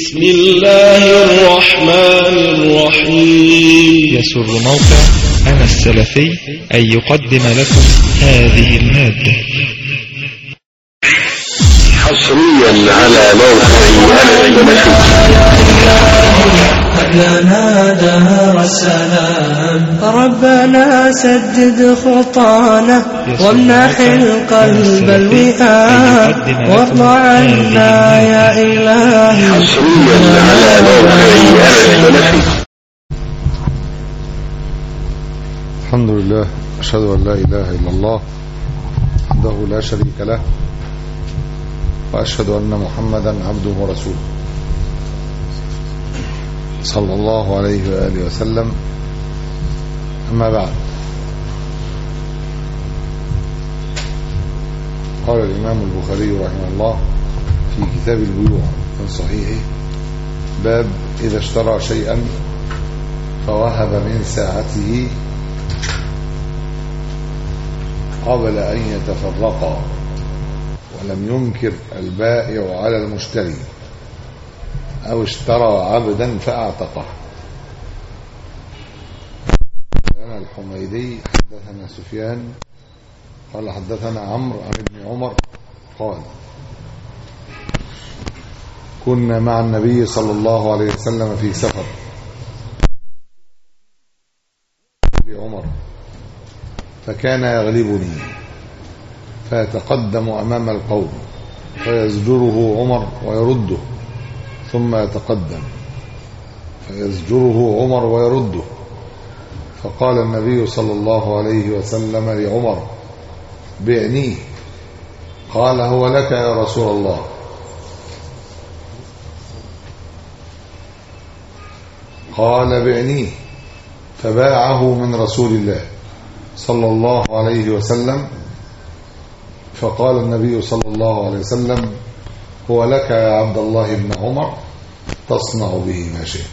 بسم الله الرحمن الرحيم يسر موقع أنا السلفي أن يقدم لكم هذه المادة حصريا على موقع أنا السلفي لنا دار السلام ربنا سدد خطانا وامنح القلب الوئام وارض عنا يا إلهي حصريا على موقع أنا السلفي الحمد لله أشهد أن لا إله إلا الله وحده لا شريك له وأشهد أن محمدا عبده ورسوله صلى الله عليه وآله وسلم أما بعد قال الإمام البخاري رحمه الله في كتاب البيوع من صحيحه باب إذا اشترى شيئا فوهب من ساعته قبل أن يتفرقا ولم ينكر البائع على المشتري أو اشترى عبدا فأعتقه لنا الحميدي حدثنا سفيان قال حدثنا عمرو عن ابن عمر قال كنا مع النبي صلى الله عليه وسلم في سفر عمر فكان يغلبني فيتقدم أمام القوم فيزجره عمر ويرده ثم يتقدم فيزجره عمر ويرده فقال النبي صلى الله عليه وسلم لعمر بعنيه قال هو لك يا رسول الله قال بعنيه فباعه من رسول الله صلى الله عليه وسلم فقال النبي صلى الله عليه وسلم هو لك يا عبد الله بن عمر تصنع به ما شئت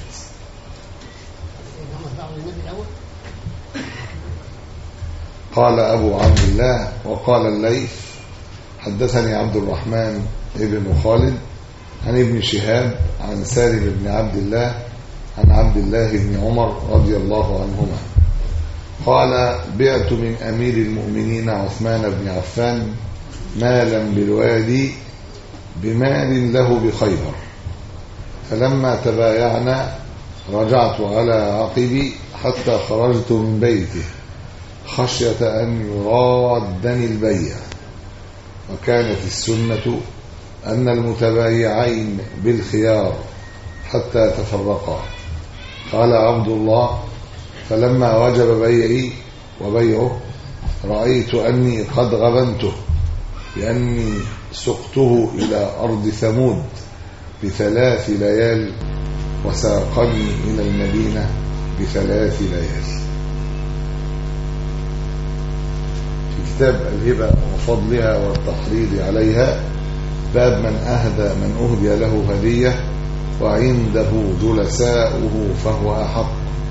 قال أبو عبد الله وقال الليث حدثني عبد الرحمن ابن خالد عن ابن شهاب عن سالم بن عبد الله عن عبد الله بن عمر رضي الله عنهما قال بعت من أمير المؤمنين عثمان بن عفان مالا بالوادي بمال له بخيبر فلما تبايعنا رجعت على عقبي حتى خرجت من بيته خشية أن يرادني البيع وكانت السنة أن المتبايعين بالخيار حتى تفرقا قال عبد الله فلما وجب بيعي وبيعه رأيت أني قد غبنته لأني سقته إلى أرض ثمود بثلاث ليال وساقني إلى المدينة بثلاث ليال في كتاب الهبة وفضلها والتحريض عليها باب من أهدى من أهدي له هدية وعنده جلساؤه فهو أحق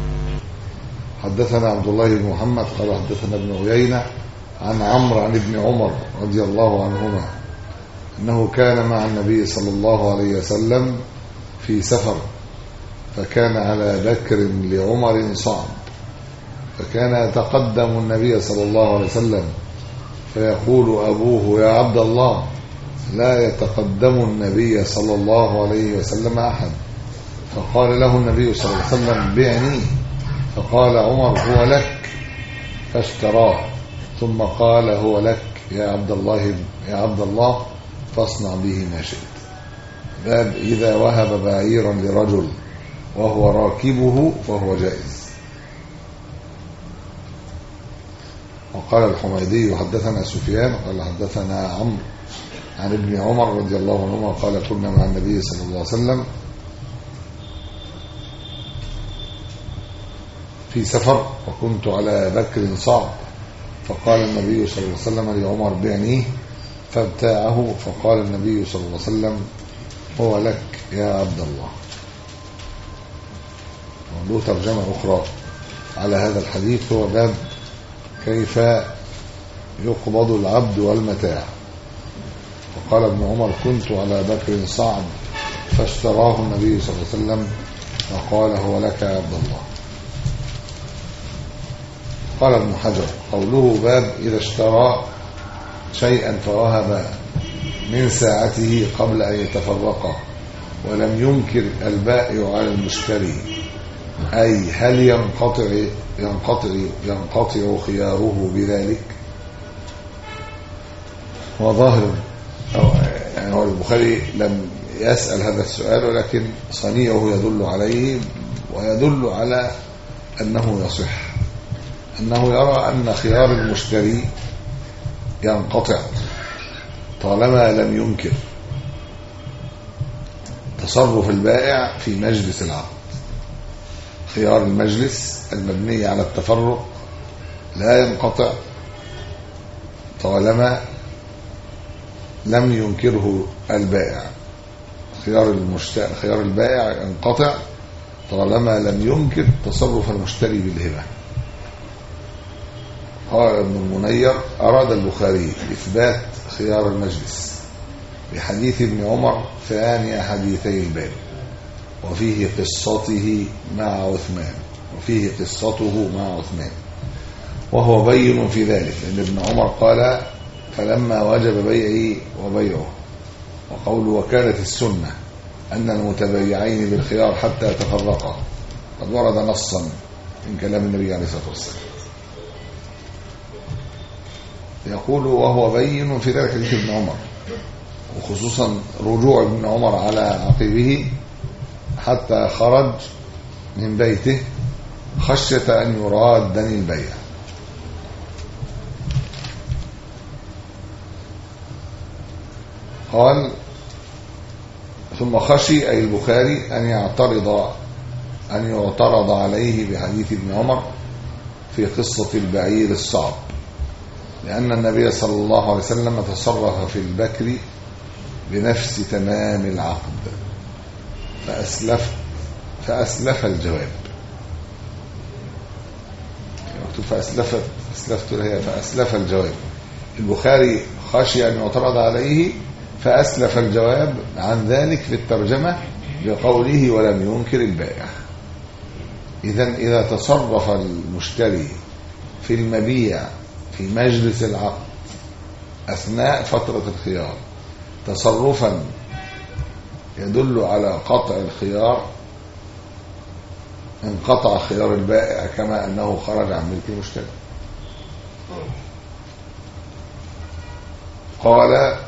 حدثنا عبد الله بن محمد قال حدثنا ابن عيينة عن عمرو عن ابن عمر رضي الله عنهما أنه كان مع النبي صلى الله عليه وسلم في سفر فكان على بكر لعمر صعب فكان يتقدم النبي صلى الله عليه وسلم فيقول أبوه يا عبد الله لا يتقدم النبي صلى الله عليه وسلم أحد فقال له النبي صلى الله عليه وسلم بعني فقال عمر هو لك فاشتراه ثم قال هو لك يا عبد الله يا عبد الله فاصنع به ما شئت باب إذا وهب بعيرا لرجل وهو راكبه فهو جائز وقال الحميدي حدثنا سفيان قال حدثنا عمرو عن ابن عمر رضي الله عنهما قال كنا مع النبي صلى الله عليه وسلم في سفر وكنت على بكر صعب فقال النبي صلى الله عليه وسلم لعمر بعنيه فابتاعه فقال النبي صلى الله عليه وسلم هو لك يا عبد الله له ترجمة أخرى على هذا الحديث هو باب كيف يقبض العبد والمتاع وقال ابن عمر كنت على بكر صعب فاشتراه النبي صلى الله عليه وسلم فقال هو لك يا عبد الله قال ابن حجر قوله باب إذا اشترى شيئا فوهب من ساعته قبل أن يتفرقا ولم ينكر البائع على المشتري أي هل ينقطع ينقطع ينقطع خياره بذلك هو ظاهر أو يعني هو البخاري لم يسأل هذا السؤال ولكن صنيعه يدل عليه ويدل على أنه يصح أنه يرى أن خيار المشتري ينقطع طالما لم ينكر تصرف البائع في مجلس العقد خيار المجلس المبني على التفرق لا ينقطع طالما لم ينكره البائع خيار المشتري خيار البائع ينقطع طالما لم ينكر تصرف المشتري بالهبه قال ابن المنير أراد البخاري إثبات خيار المجلس بحديث ابن عمر ثاني حديثي الباب وفيه قصته مع عثمان وفيه قصته مع عثمان وهو بين في ذلك لأن ابن عمر قال فلما وجب بيعي وبيعه وقول وكانت السنة أن المتبايعين بالخيار حتى يتفرقا قد ورد نصا من كلام النبي عليه الصلاة والسلام يقول وهو بين في ذلك حديث ابن عمر وخصوصا رجوع ابن عمر على عقبه حتى خرج من بيته خشية أن يرادني البيع قال ثم خشي أي البخاري أن يعترض أن يعترض عليه بحديث ابن عمر في قصة البعير الصعب لأن النبي صلى الله عليه وسلم تصرف في البكر بنفس تمام العقد فأسلف فأسلف الجواب مكتوب فأسلفت أسلفت هي فأسلف الجواب البخاري خشي أن يعترض عليه فأسلف الجواب عن ذلك في الترجمة بقوله ولم ينكر البائع إذا إذا تصرف المشتري في المبيع في مجلس العقد أثناء فترة الخيار تصرفا يدل على قطع الخيار انقطع خيار البائع كما أنه خرج عن ملك المشتري قال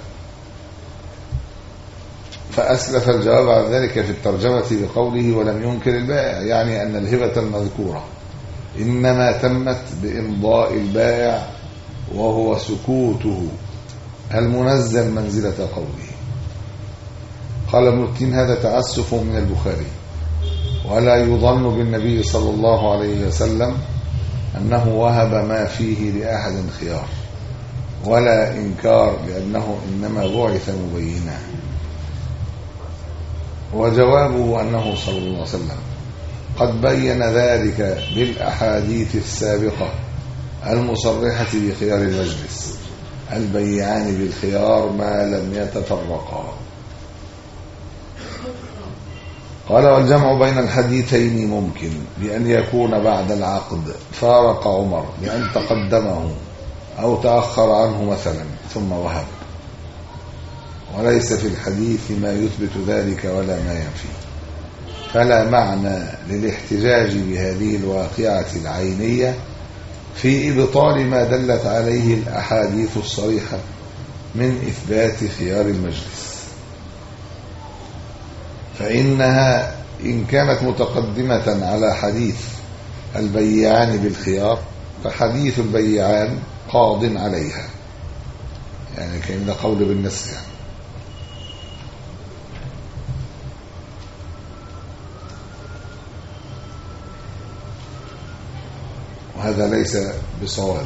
فأسلف الجواب عن ذلك في الترجمة بقوله ولم ينكر البائع يعني أن الهبة المذكورة إنما تمت بإمضاء البائع وهو سكوته المنزل منزلة قوله قال ابن التين هذا تأسف من البخاري ولا يظن بالنبي صلى الله عليه وسلم أنه وهب ما فيه لأحد خيار ولا إنكار لأنه إنما بعث مبينا وجوابه أنه صلى الله عليه وسلم قد بين ذلك بالأحاديث السابقة المصرحة بخيار المجلس البيعان بالخيار ما لم يتفرقا قال والجمع بين الحديثين ممكن بأن يكون بعد العقد فارق عمر بأن تقدمه أو تأخر عنه مثلا ثم وهب وليس في الحديث ما يثبت ذلك ولا ما ينفي فلا معنى للاحتجاج بهذه الواقعة العينية في إبطال ما دلت عليه الأحاديث الصريحة من إثبات خيار المجلس فإنها إن كانت متقدمة على حديث البيعان بالخيار فحديث البيعان قاض عليها يعني كأن قول بالنسخ يعني وهذا ليس بصواب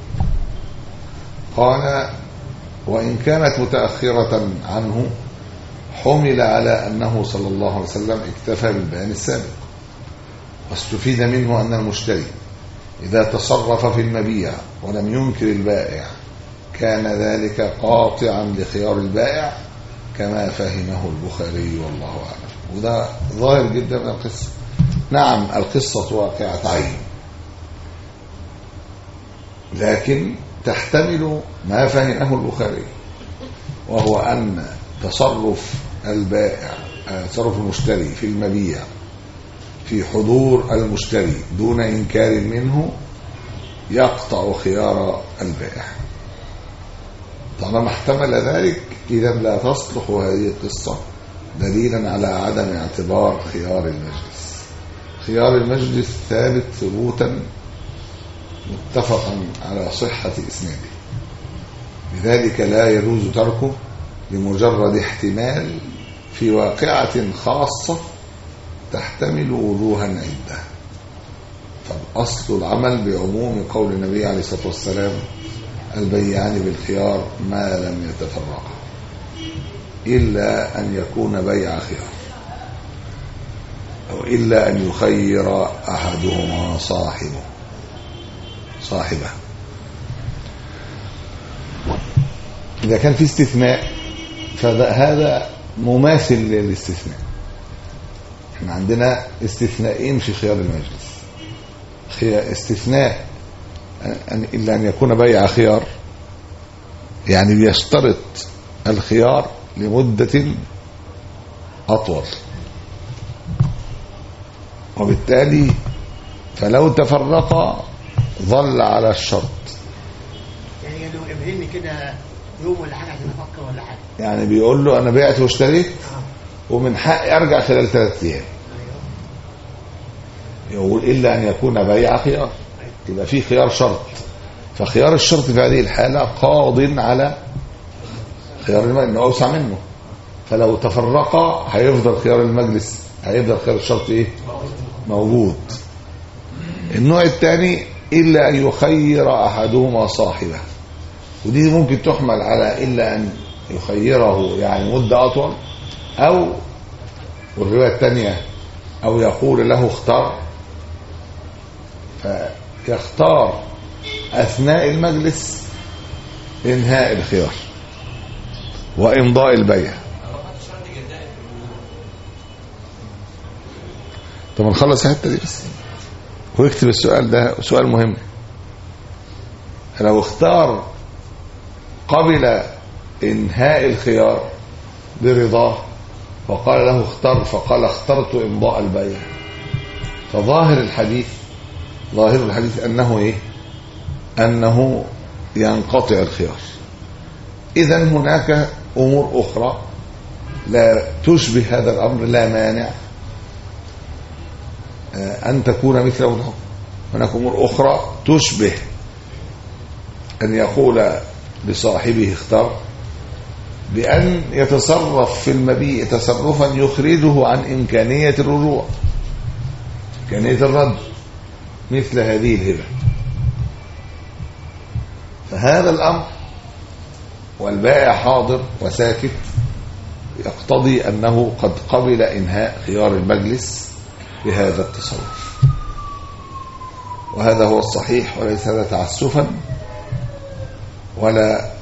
قال وإن كانت متأخرة عنه حمل على أنه صلى الله عليه وسلم اكتفى بالبيان السابق واستفيد منه أن المشتري إذا تصرف في المبيع ولم ينكر البائع كان ذلك قاطعا لخيار البائع كما فهمه البخاري والله أعلم وده ظاهر جدا من القصة نعم القصة واقعة عين لكن تحتمل ما فهمه البخاري وهو أن تصرف البائع آه، تصرف المشتري في المبيع في حضور المشتري دون إنكار منه يقطع خيار البائع طالما احتمل ذلك إذا لا تصلح هذه القصة دليلا على عدم اعتبار خيار المجلس خيار المجلس ثابت ثبوتا متفقا على صحة إسناده لذلك لا يجوز تركه لمجرد احتمال في واقعة خاصة تحتمل وجوها عدة فالأصل العمل بعموم قول النبي عليه الصلاة والسلام البيعان بالخيار ما لم يتفرقا إلا أن يكون بيع خيار أو إلا أن يخير أحدهما صاحبه صاحبه إذا كان في استثناء فهذا مماثل للاستثناء احنا عندنا استثنائين في خيار المجلس خي- استثناء أن إلا أن يكون بيع خيار يعني بيشترط الخيار لمدة أطول وبالتالي فلو تفرقا ظل على الشرط يعني لو ابهمني كده يوم ولا حاجه عشان افكر ولا حاجه يعني بيقول له أنا بعت واشتريت ومن حقي أرجع خلال ثلاثة أيام يقول إلا أن يكون بيع خيار يبقى في خيار شرط فخيار الشرط في هذه الحالة قاض على خيار المجلس إنه أوسع منه فلو تفرقا هيفضل خيار المجلس هيفضل خيار الشرط إيه موجود النوع الثاني إلا أن يخير أحدهما صاحبه ودي ممكن تحمل على إلا أن يخيره يعني مدة أطول أو والرواية الثانية أو يقول له اختار فيختار أثناء المجلس إنهاء الخيار وإمضاء البيع طب نخلص الحته دي بس ويكتب السؤال ده سؤال مهم لو اختار قبل انهاء الخيار برضاه وقال له اختر فقال اخترت امضاء البيع فظاهر الحديث ظاهر الحديث انه ايه انه ينقطع الخيار اذا هناك امور اخرى لا تشبه هذا الامر لا مانع أن تكون مثله الحكم هناك أمور أخرى تشبه أن يقول لصاحبه اختار بأن يتصرف في المبيع تصرفا يخرجه عن إمكانية الرجوع إمكانية الرد مثل هذه الهبة فهذا الأمر والبائع حاضر وساكت يقتضي أنه قد قبل إنهاء خيار المجلس بهذا التصرف وهذا هو الصحيح وليس هذا تعسفا ولا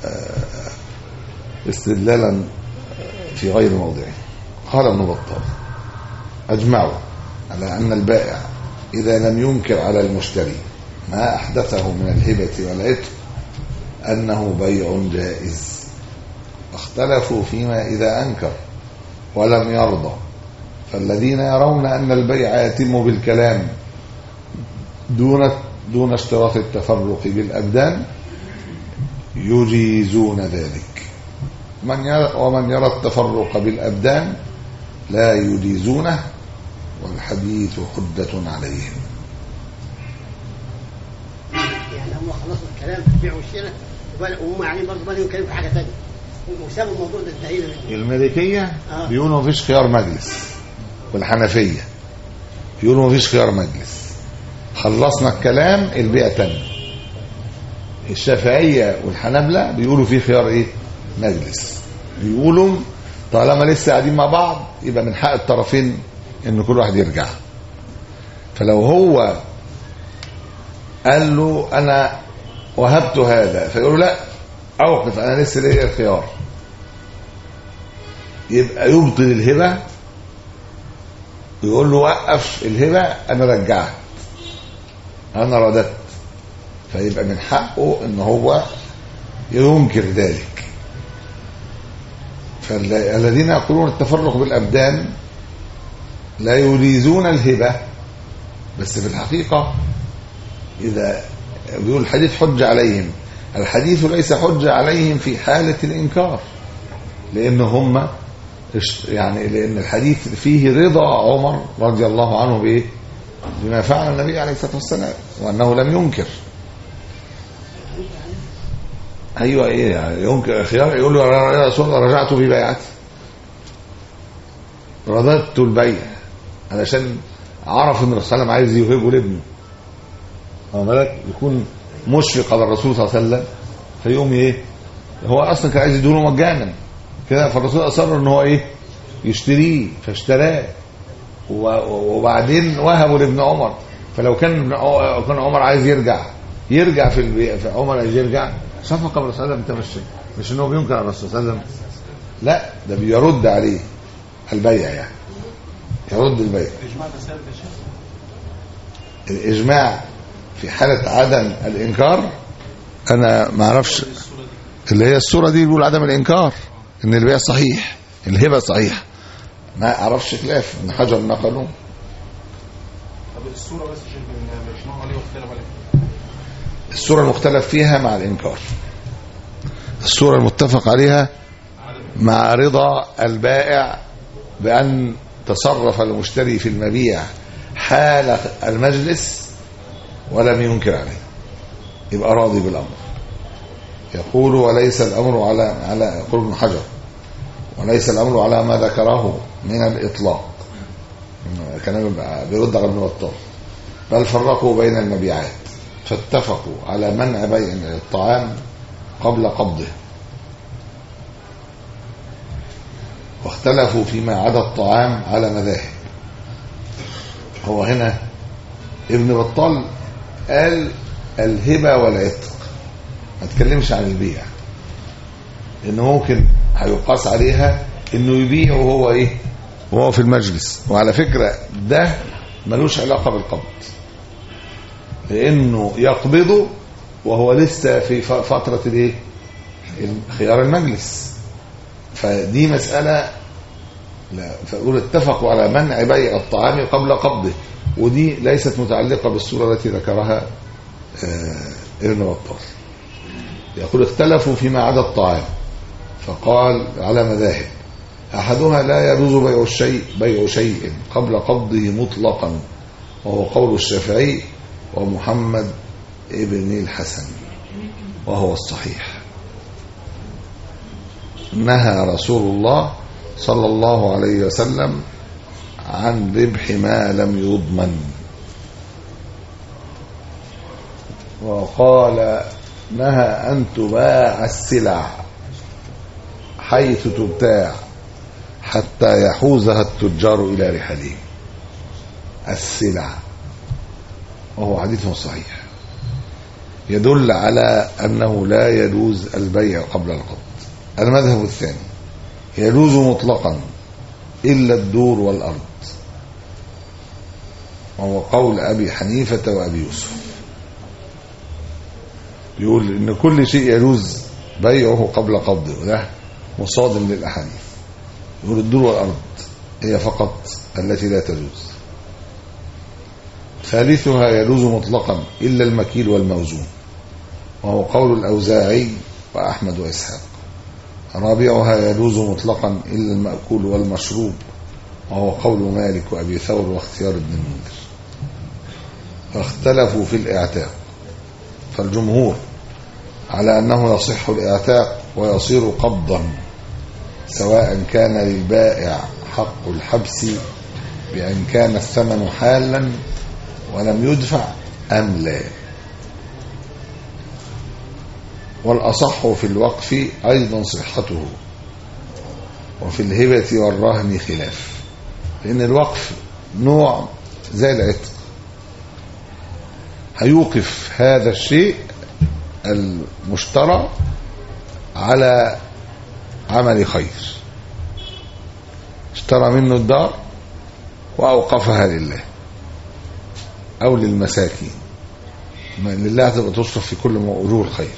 استدلالا في غير موضعه قال ابن بطال أجمعوا على أن البائع إذا لم ينكر على المشتري ما أحدثه من الهبة والعتق أنه بيع جائز اختلفوا فيما إذا أنكر ولم يرضى فالذين يرون أن البيع يتم بالكلام دون دون اشتراط التفرق بالأبدان يجيزون ذلك من يرى ومن يرى التفرق بالأبدان لا يجيزونه والحديث حجة عليهم يعني هم خلصوا الكلام في البيع والشراء وبل- وهم يعني برضه بدأوا يتكلموا في حاجه ثانيه وسابوا الموضوع ده انتهينا منه المالكية آه. بيقولوا مفيش خيار مجلس والحنفية بيقولوا مفيش خيار مجلس خلصنا الكلام البيع تاني الشافعية والحنابلة بيقولوا في خيار ايه مجلس بيقولوا طالما لسه قاعدين مع بعض يبقى من حق الطرفين ان كل واحد يرجع فلو هو قال له انا وهبت هذا فيقول له لا اوقف انا لسه ليا الخيار يبقى يبطل الهبة ويقول له وقف الهبة أنا رجعت أنا رددت فيبقى من حقه إن هو ينكر ذلك فالذين يقولون التفرق بالأبدان لا يريدون الهبة بس في الحقيقة إذا بيقول الحديث حجة عليهم الحديث ليس حجة عليهم في حالة الإنكار لأن هم يعني لأن الحديث فيه رضا عمر رضي الله عنه بإيه بما فعل النبي عليه الصلاة والسلام وأنه لم ينكر أيوة إيه يعني ينكر خيار يقول له يا رسول الله رجعت في بيعتي رددت البيع علشان عرف ان الرسول صلى الله عليه وسلم عايز يوهبه لابنه هو مالك يكون مشفق على الرسول صلى الله عليه وسلم فيقوم ايه هو اصلا كان عايز يديله مجانا كده فالرسول اصر ان هو ايه يشتريه فاشتراه وبعدين وهبه لابن عمر فلو كان كان عمر عايز يرجع يرجع في, البي... في عمر عايز يرجع صفقه بالرسول صلى الله عليه وسلم تمشي مش ان هو بينكر على الرسول صلى الله عليه وسلم لا ده بيرد عليه البيع يعني يرد البيع الاجماع في حاله عدم الانكار انا ما اعرفش اللي هي الصوره دي بيقول عدم الانكار ان البيع صحيح الهبه صحيح ما اعرفش خلاف ابن حجر نقله طب الصوره بس عشان مش نوع عليه واختلف عليه الصوره المختلف فيها مع الانكار الصوره المتفق عليها مع رضا البائع بأن تصرف المشتري في المبيع حال المجلس ولم ينكر عليه يبقى راضي بالأمر يقول وليس الأمر على على يقول ابن حجر وليس الأمر على ما ذكره من الإطلاق كان بيرد على ابن بطال بل فرقوا بين المبيعات فاتفقوا على منع بيع الطعام قبل قبضه واختلفوا فيما عدا الطعام على مذاهب هو هنا ابن بطال قال الهبة والعتق ما تكلمش عن البيع انه ممكن هيقاس عليها انه يبيع وهو ايه وهو في المجلس وعلى فكرة ده ملوش علاقة بالقبض لانه يقبضه وهو لسه في فترة الايه خيار المجلس فدي مسألة لا فأقول اتفقوا على منع بيع الطعام قبل قبضه ودي ليست متعلقة بالصورة التي ذكرها ابن بطال يقول اختلفوا فيما عدا الطعام فقال على مذاهب أحدها لا يجوز بيع الشيء بيع شيء قبل قبضه مطلقا وهو قول الشافعي ومحمد ابن الحسن وهو الصحيح نهى رسول الله صلى الله عليه وسلم عن ربح ما لم يضمن وقال نهى أن تباع السلع حيث تبتاع حتى يحوزها التجار إلى رحلهم السلع وهو حديث صحيح يدل على أنه لا يجوز البيع قبل القبض المذهب الثاني يجوز مطلقا إلا الدور والأرض وهو قول أبي حنيفة وأبي يوسف يقول إن كل شيء يجوز بيعه قبل قبضه وده مصادم للأحاديث يقول الدور والأرض هي فقط التي لا تجوز ثالثها يجوز مطلقا إلا المكيل والموزون وهو قول الأوزاعي وأحمد وإسحاق رابعها يجوز مطلقا إلا المأكول والمشروب وهو قول مالك وأبي ثور واختيار ابن المنذر فاختلفوا في الإعتاق فالجمهور على أنه يصح الإعتاق ويصير قبضا سواء كان للبائع حق الحبس بأن كان الثمن حالا ولم يدفع أم لا والأصح في الوقف أيضا صحته وفي الهبة والرهن خلاف لأن الوقف نوع زي العتق هيوقف هذا الشيء المشترى على عمل خير اشترى منه الدار وأوقفها لله أو للمساكين ما لله هتبقى تصرف في كل وجوه الخير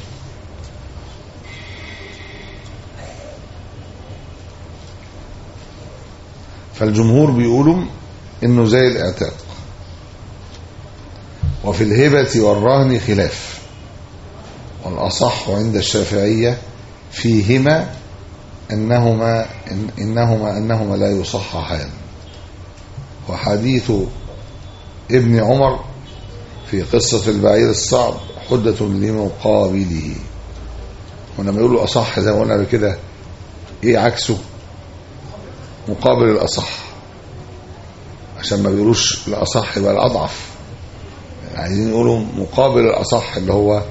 فالجمهور بيقولوا انه زي الاعتاق وفي الهبة والرهن خلاف والأصح عند الشافعية فيهما أنهما إن إنهما أنهما لا يصححان وحديث ابن عمر في قصة البعير الصعب حدة لمقابله ولما يقولوا أصح زي ما قلنا قبل كده إيه عكسه مقابل الأصح عشان ما بيقولوش الأصح يبقى الأضعف عايزين يقولوا مقابل الأصح اللي هو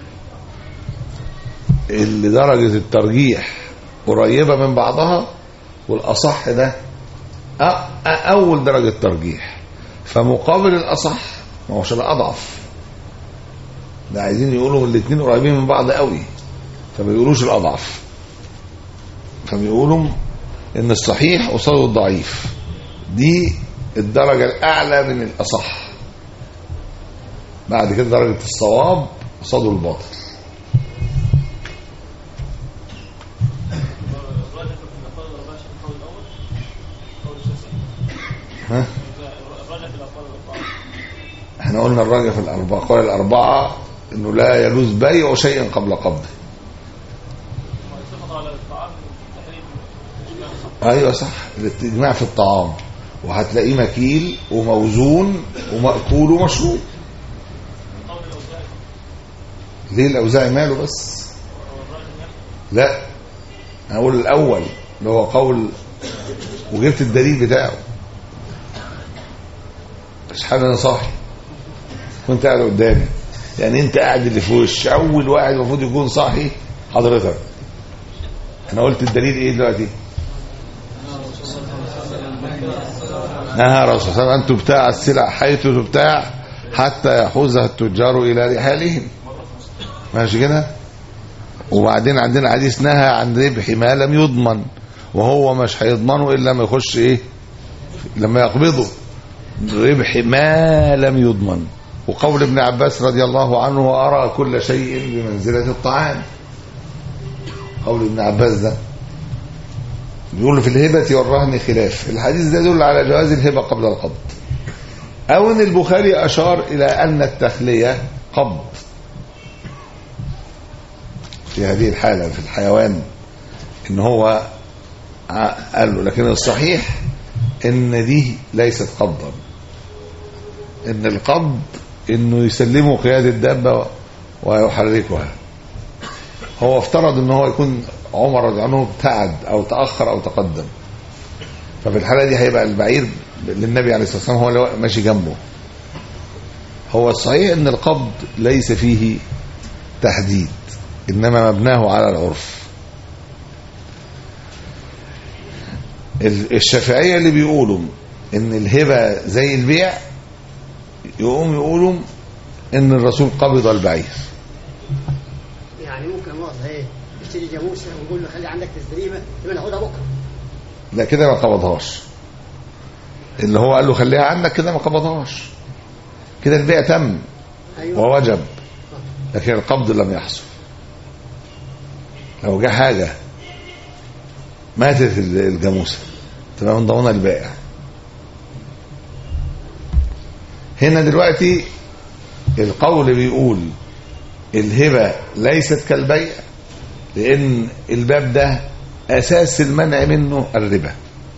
اللي درجة الترجيح قريبة من بعضها والأصح ده أ- أ- أول درجة ترجيح فمقابل الأصح ما هوش الأضعف ده عايزين يقولوا الاثنين قريبين من بعض قوي فما بيقولوش الأضعف فبيقولوا إن الصحيح قصاده الضعيف دي الدرجة الأعلى من الأصح بعد كده درجة الصواب قصاده الباطل ها احنا قلنا الراجع في الأربعة قال الأربعة إنه لا يجوز بيع شيء قبل قبضه ايوه صح الاجماع في الطعام وهتلاقيه مكيل وموزون ومأكول ومشروب ليه الأوزاعي ماله بس لا انا اقول الاول اللي هو قول وجبت الدليل بتاعه مش حاجه انا صاحي كنت قاعد قدامي يعني انت قاعد اللي في وش اول واحد المفروض يكون صاحي حضرتك انا قلت الدليل ايه دلوقتي نهى رسول الله صلى الله عليه وسلم ان تبتاع السلع حيث تبتاع حتى يحوزها التجار الى رحالهم ماشي كده وبعدين عندنا حديث نهى عن ربح ما لم يضمن وهو مش هيضمنه الا لما يخش ايه لما يقبضه ربح ما لم يضمن وقول ابن عباس رضي الله عنه وارى كل شيء بمنزله الطعام قول ابن عباس ده بيقول في الهبة والرهن خلاف الحديث ده يدل على جواز الهبة قبل القبض أو أن البخاري أشار إلى أن التخلية قبض في هذه الحالة في الحيوان إن هو ع- قال له لكن الصحيح إن دي ليست قبضا إن القبض إنه يسلمه قيادة الدابة ويحركها هو افترض ان هو يكون عمر رضي الله عنه ابتعد او تاخر او تقدم ففي الحاله دي هيبقى البعير للنبي عليه الصلاه والسلام هو اللي ماشي جنبه هو الصحيح ان القبض ليس فيه تحديد انما مبناه على العرف ال- الشافعيه اللي بيقولوا ان الهبه زي البيع يقوم يقولوا ان الرسول قبض البعير يعني ممكن موظف ايه يشتري جاموسه ويقول له خلي عندك تسليمه تبقى ناخدها بكره لا كده ما قبضهاش اللي هو قال له خليها عندك كده ما قبضهاش كده البيع تم ايوه ووجب لكن القبض لم يحصل لو جه حاجة ماتت الجاموسة تبقى من ضمنها البائع هنا دلوقتي القول بيقول الهبة ليست كالبيع لأن الباب ده أساس المنع منه الربا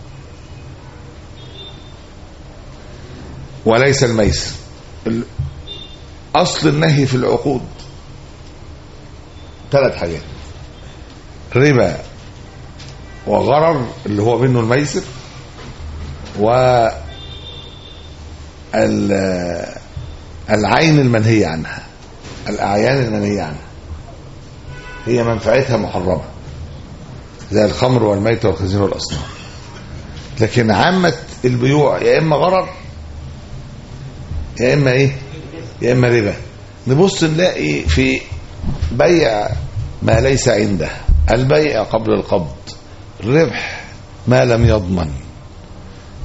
وليس الميسر ال- أصل النهي في العقود ثلاث حاجات ربا وغرر اللي هو منه الميسر و ال- العين المنهية عنها الأعيان المنهية عنها هي منفعتها محرمة زي الخمر والميت والخزين والأصنام لكن عامة البيوع يا إما غرر يا إما إيه يا إما ربا نبص نلاقي في بيع ما ليس عنده البيع قبل القبض ربح ما لم يضمن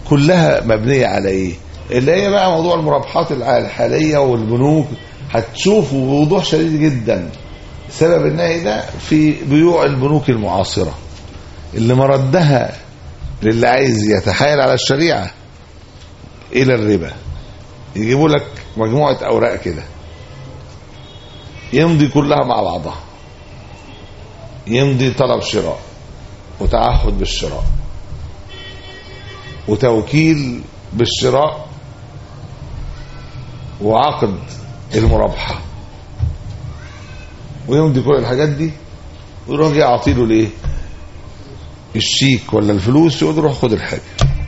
كلها مبنيه على ايه اللي هي بقى موضوع المرابحات الع- الحاليه والبنوك هتشوفوا بوضوح شديد جدا سبب النهي ده في بيوع البنوك المعاصره اللي مردها للي عايز يتحايل على الشريعه الى الربا يجيبوا لك مجموعه اوراق كده يمضي كلها مع بعضها يمضي طلب شراء وتعهد بالشراء وتوكيل بالشراء وعقد المرابحة ويمضي كل الحاجات دي ويروح جاي يعطيله الايه الشيك ولا الفلوس يقول له روح خد الحاجة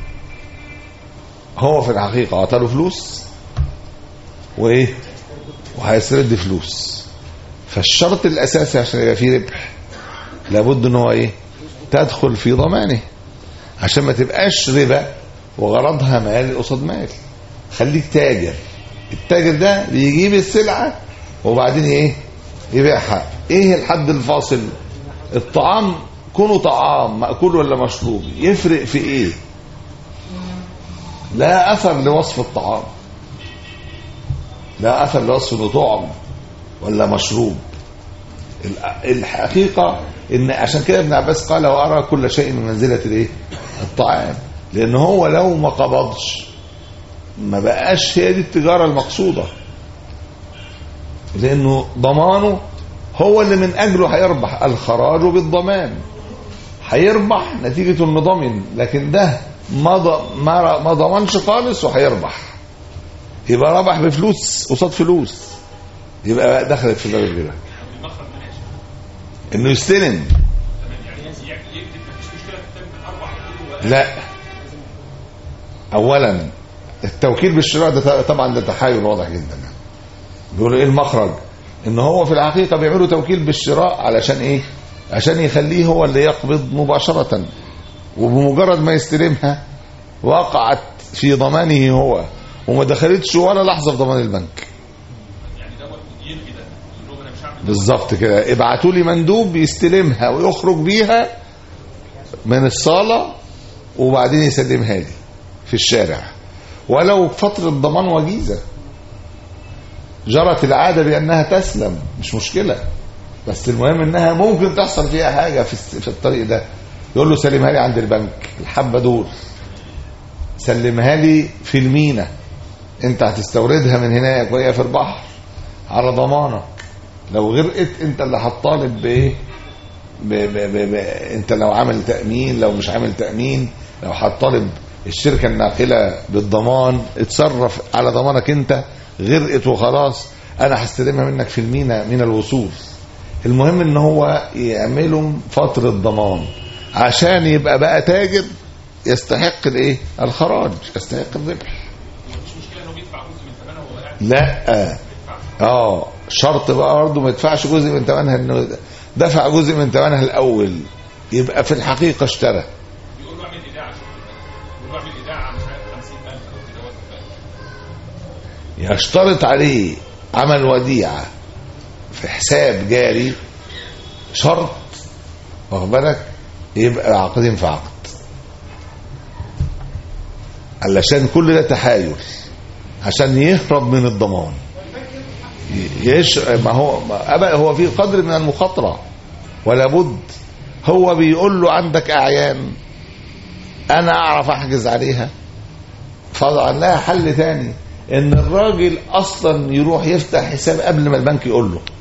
هو في الحقيقة عطاله فلوس وايه وهيسرد فلوس فالشرط الاساسي عشان يبقى فيه ربح لابد ان هو ايه تدخل في ضمانه عشان ما تبقاش ربا وغرضها مال قصاد مال خليك تاجر التاجر ده بيجيب السلعة وبعدين ايه يبيعها ايه الحد الفاصل الطعام كونه طعام مأكول ولا مشروب يفرق في ايه لا اثر لوصف الطعام لا اثر لوصف انه طعم ولا مشروب ال- الحقيقة ان عشان كده ابن عباس قال وارى كل شيء من منزلة الايه الطعام لان هو لو ما قبضش ما بقاش هي دي التجارة المقصودة لانه ضمانه هو اللي من اجله هيربح الخراج بالضمان هيربح نتيجة انه ضمن لكن ده ما ض- ما ما ضمنش خالص وهيربح يبقى ربح بفلوس قصاد فلوس يبقى دخلت في باب الربا انه يستلم لا اولا التوكيل بالشراء ده طبعا ده تحايل واضح جدا يعني. بيقولوا ايه المخرج ان هو في الحقيقه بيعملوا توكيل بالشراء علشان ايه عشان يخليه هو اللي يقبض مباشره وبمجرد ما يستلمها وقعت في ضمانه هو وما دخلتش ولا لحظه في ضمان البنك بالظبط كده ابعتوا لي مندوب يستلمها ويخرج بيها من الصاله وبعدين يسلمها لي في الشارع ولو فتره ضمان وجيزه جرت العاده بانها تسلم مش مشكله بس المهم انها ممكن تحصل فيها حاجه في الس- في الطريق ده يقول له سلمها لي عند البنك الحبه دول سلمها لي في المينا انت هتستوردها من هناك وهي في البحر على ضمانك لو غرقت انت اللي هتطالب بايه ب ب ب ب انت لو عامل تامين لو مش عامل تامين لو هتطالب الشركه الناقله بالضمان اتصرف على ضمانك انت غرقت وخلاص انا هستلمها منك في المينا من الوصول المهم ان هو يعملوا فتره ضمان عشان يبقى بقى تاجر يستحق الايه الخراج يستحق الربح لا اه شرط بقى برضه ما يدفعش جزء من ثمنها انه دفع جزء من ثمنها الاول يبقى في الحقيقه اشترى يشترط عليه عمل وديعه في حساب جاري شرط واخد بالك يبقى عقدين في عقد علشان كل ده تحايل عشان يهرب من الضمان يش ما هو ما أبقى هو في قدر من المخاطره ولا بد هو بيقول له عندك اعيان انا اعرف احجز عليها فطبعا لها حل تاني ان الراجل اصلا يروح يفتح حساب قبل ما البنك يقول له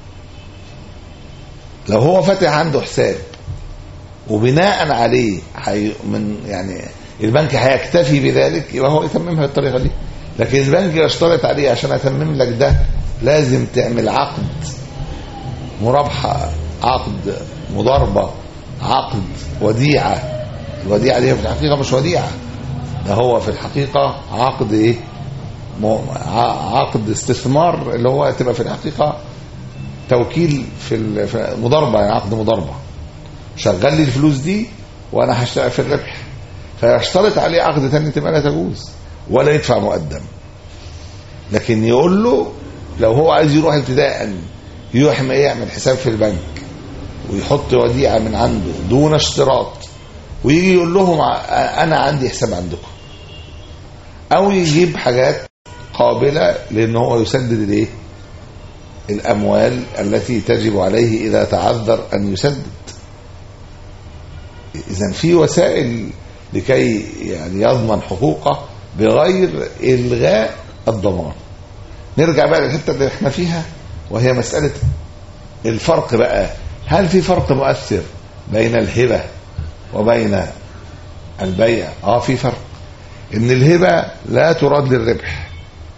لو هو فاتح عنده حساب وبناء عليه حي من يعني البنك هيكتفي بذلك يبقى هو يتممها بالطريقه دي لكن البنك يشترط عليه عشان اتمم لك ده لازم تعمل عقد مرابحه عقد مضاربه عقد وديعه الوديعه دي في الحقيقه مش وديعه ده هو في الحقيقه عقد ايه م- ع- عقد استثمار اللي هو تبقى في الحقيقه توكيل في ال- في مضاربه يعني عقد مضاربه شغل لي الفلوس دي وانا هشتغل في الربح فيشترط عليه عقد تاني تبقى لا تجوز ولا يدفع مقدم لكن يقول له لو هو عايز يروح ابتداء يروح ما يعمل حساب في البنك ويحط وديعه من عنده دون اشتراط ويجي يقول لهم ع- انا عندي حساب عندكم او يجيب حاجات قابلة لان هو يسدد الايه الاموال التي تجب عليه اذا تعذر ان يسدد اذا في وسائل لكي يعني يضمن حقوقه بغير الغاء الضمان نرجع بقى للحته اللي احنا فيها وهي مساله الفرق بقى هل في فرق مؤثر بين الهبه وبين البيع اه في فرق ان الهبه لا تراد للربح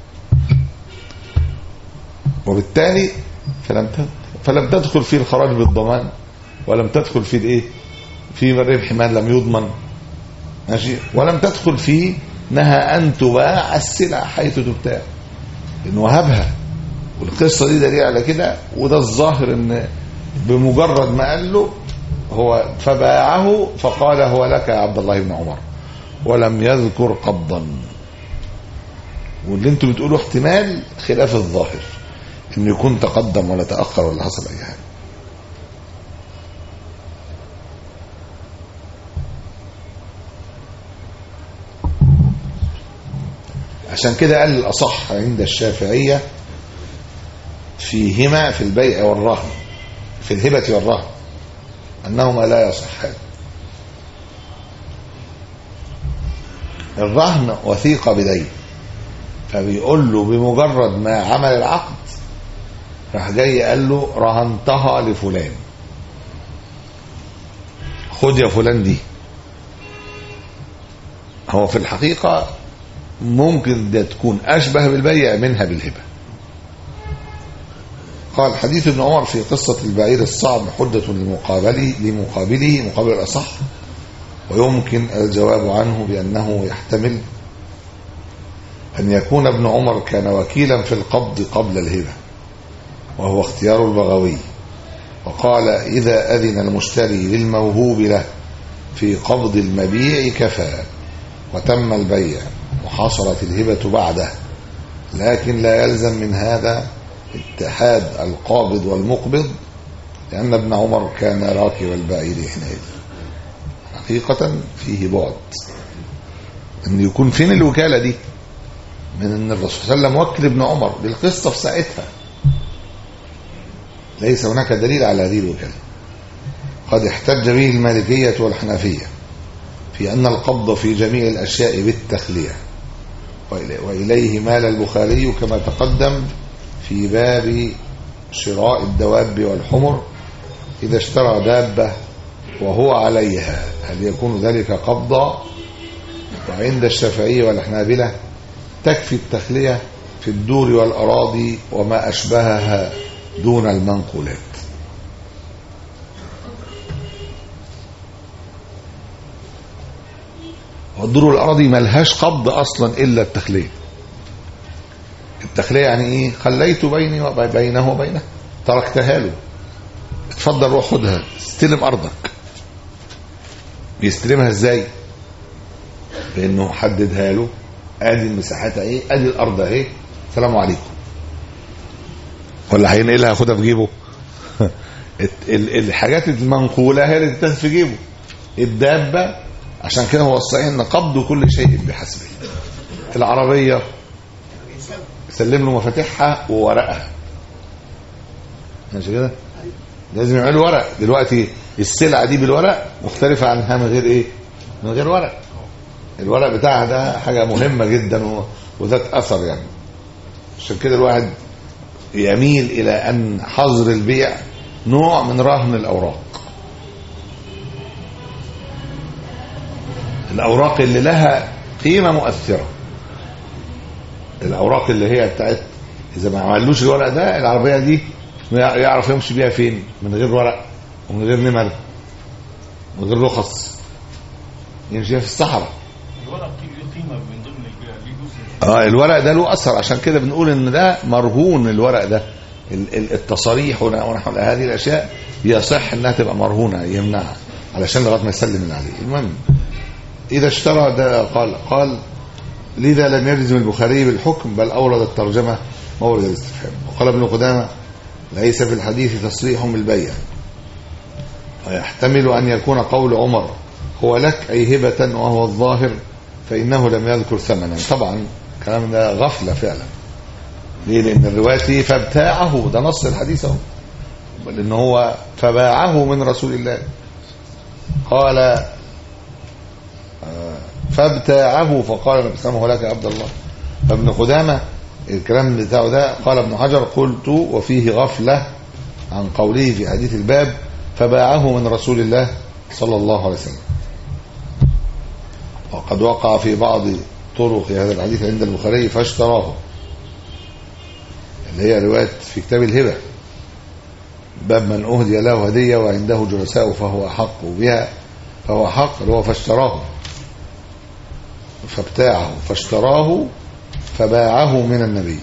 وبالتالي فلم تد- فلم تدخل في الخراج بالضمان ولم تدخل في الايه في الربح ما لم يضمن ماشي ولم تدخل في نهى ان تباع السلع حيث تبتاع ان وهبها والقصه دي دليل على كده وده الظاهر ان بمجرد ما قال له هو فباعه فقال هو لك يا عبد الله بن عمر ولم يذكر قبضا واللي انتم بتقولوا احتمال خلاف الظاهر انه يكون تقدم ولا تاخر ولا حصل اي حاجه عشان كده قال الأصح عند الشافعية فيهما في البيع والرهن في الهبة والرهن أنهما لا يصحان الرهن وثيقة بدين فبيقول له بمجرد ما عمل العقد راح جاي قال له رهنتها لفلان خد يا فلان دي هو في الحقيقة ممكن ده تكون أشبه بالبيع منها بالهبة قال حديث ابن عمر في قصة البعير الصعب حجة لمقابله لمقابله مقابل الأصح ويمكن الجواب عنه بأنه يحتمل أن يكون ابن عمر كان وكيلا في القبض قبل الهبة وهو اختيار البغوي وقال إذا أذن المشتري للموهوب له في قبض المبيع كفى وتم البيع وحصلت الهبة بعده لكن لا يلزم من هذا اتحاد القابض والمقبض لأن ابن عمر كان راكب البعير حينئذ حقيقة فيه بعد أن يكون فين الوكالة دي من أن الرسول صلى الله عليه وسلم وكل ابن عمر بالقصة في ساعتها ليس هناك دليل على هذه الوكالة قد احتج به المالكية والحنفية في أن القبض في جميع الأشياء بالتخلية وإليه مال البخاري كما تقدم في باب شراء الدواب والحمر إذا اشترى دابة وهو عليها هل يكون ذلك قبضا وعند الشافعية والحنابلة تكفي التخلية في الدور والأراضي وما أشبهها دون المنقولات والدور والأراضي ملهاش قبض أصلا إلا التخلية التخلية يعني إيه خليت بيني وبينه وبينه تركتها له اتفضل روح خدها استلم أرضك بيستلمها ازاي بانه حددها له ادي مساحتها ايه ادي الارض اهي السلام عليكم ولا هينقلها ياخدها في جيبه الحاجات المنقوله هي اللي تتاخد في جيبه الدابه عشان كده هو الصحيح ان قبض كل شيء بحسبه العربيه سلم له مفاتيحها وورقها ماشي كده لازم يعملوا ورق دلوقتي السلعه دي بالورق مختلفه عنها من غير ايه من غير ورق الورق بتاعها ده حاجه مهمه جدا و... وذات اثر يعني عشان كده الواحد يميل الى ان حظر البيع نوع من رهن الاوراق الاوراق اللي لها قيمه مؤثره الاوراق اللي هي بتاعت اذا ما عملوش الورق ده العربيه دي يعرف يمشي بيها فين من غير ورق ومن غير نمر من غير رخص يمشي في الصحراء الورق ليه قيمه من ضمن البيع ليه جزء اه الورق ده له اثر عشان كده بنقول ان ده مرهون الورق ده ال- ال- التصاريح ون- ونحو هذه الاشياء يصح انها تبقى مرهونه يمنعها علشان لغايه ما يسلم اللي عليه المهم اذا اشترى ده قال قال لذا لم يلزم البخاري بالحكم بل اورد الترجمه مورد الاستفهام وقال ابن قدامه ليس في الحديث تصريح بالبيع ويحتمل أن يكون قول عمر هو لك أي هبة وهو الظاهر فإنه لم يذكر ثمنا طبعا الكلام ده غفلة فعلا ليه لأن الرواية فيه فابتاعه ده نص الحديث اهو لأن هو فباعه من رسول الله قال آه، فابتاعه فقال النبي صلى الله عليه وسلم لك يا عبد الله فابن قدامة الكلام بتاعه ده قال ابن حجر قلت وفيه غفلة عن قوله في حديث الباب فباعه من رسول الله صلى الله عليه وسلم وقد وقع في بعض طرق هذا الحديث عند البخاري فاشتراه اللي هي رواية في كتاب الهبة باب من أهدي له هدية وعنده جلساء فهو أحق بها فهو حق اللي هو فاشتراه فابتاعه فاشتراه فباعه من النبي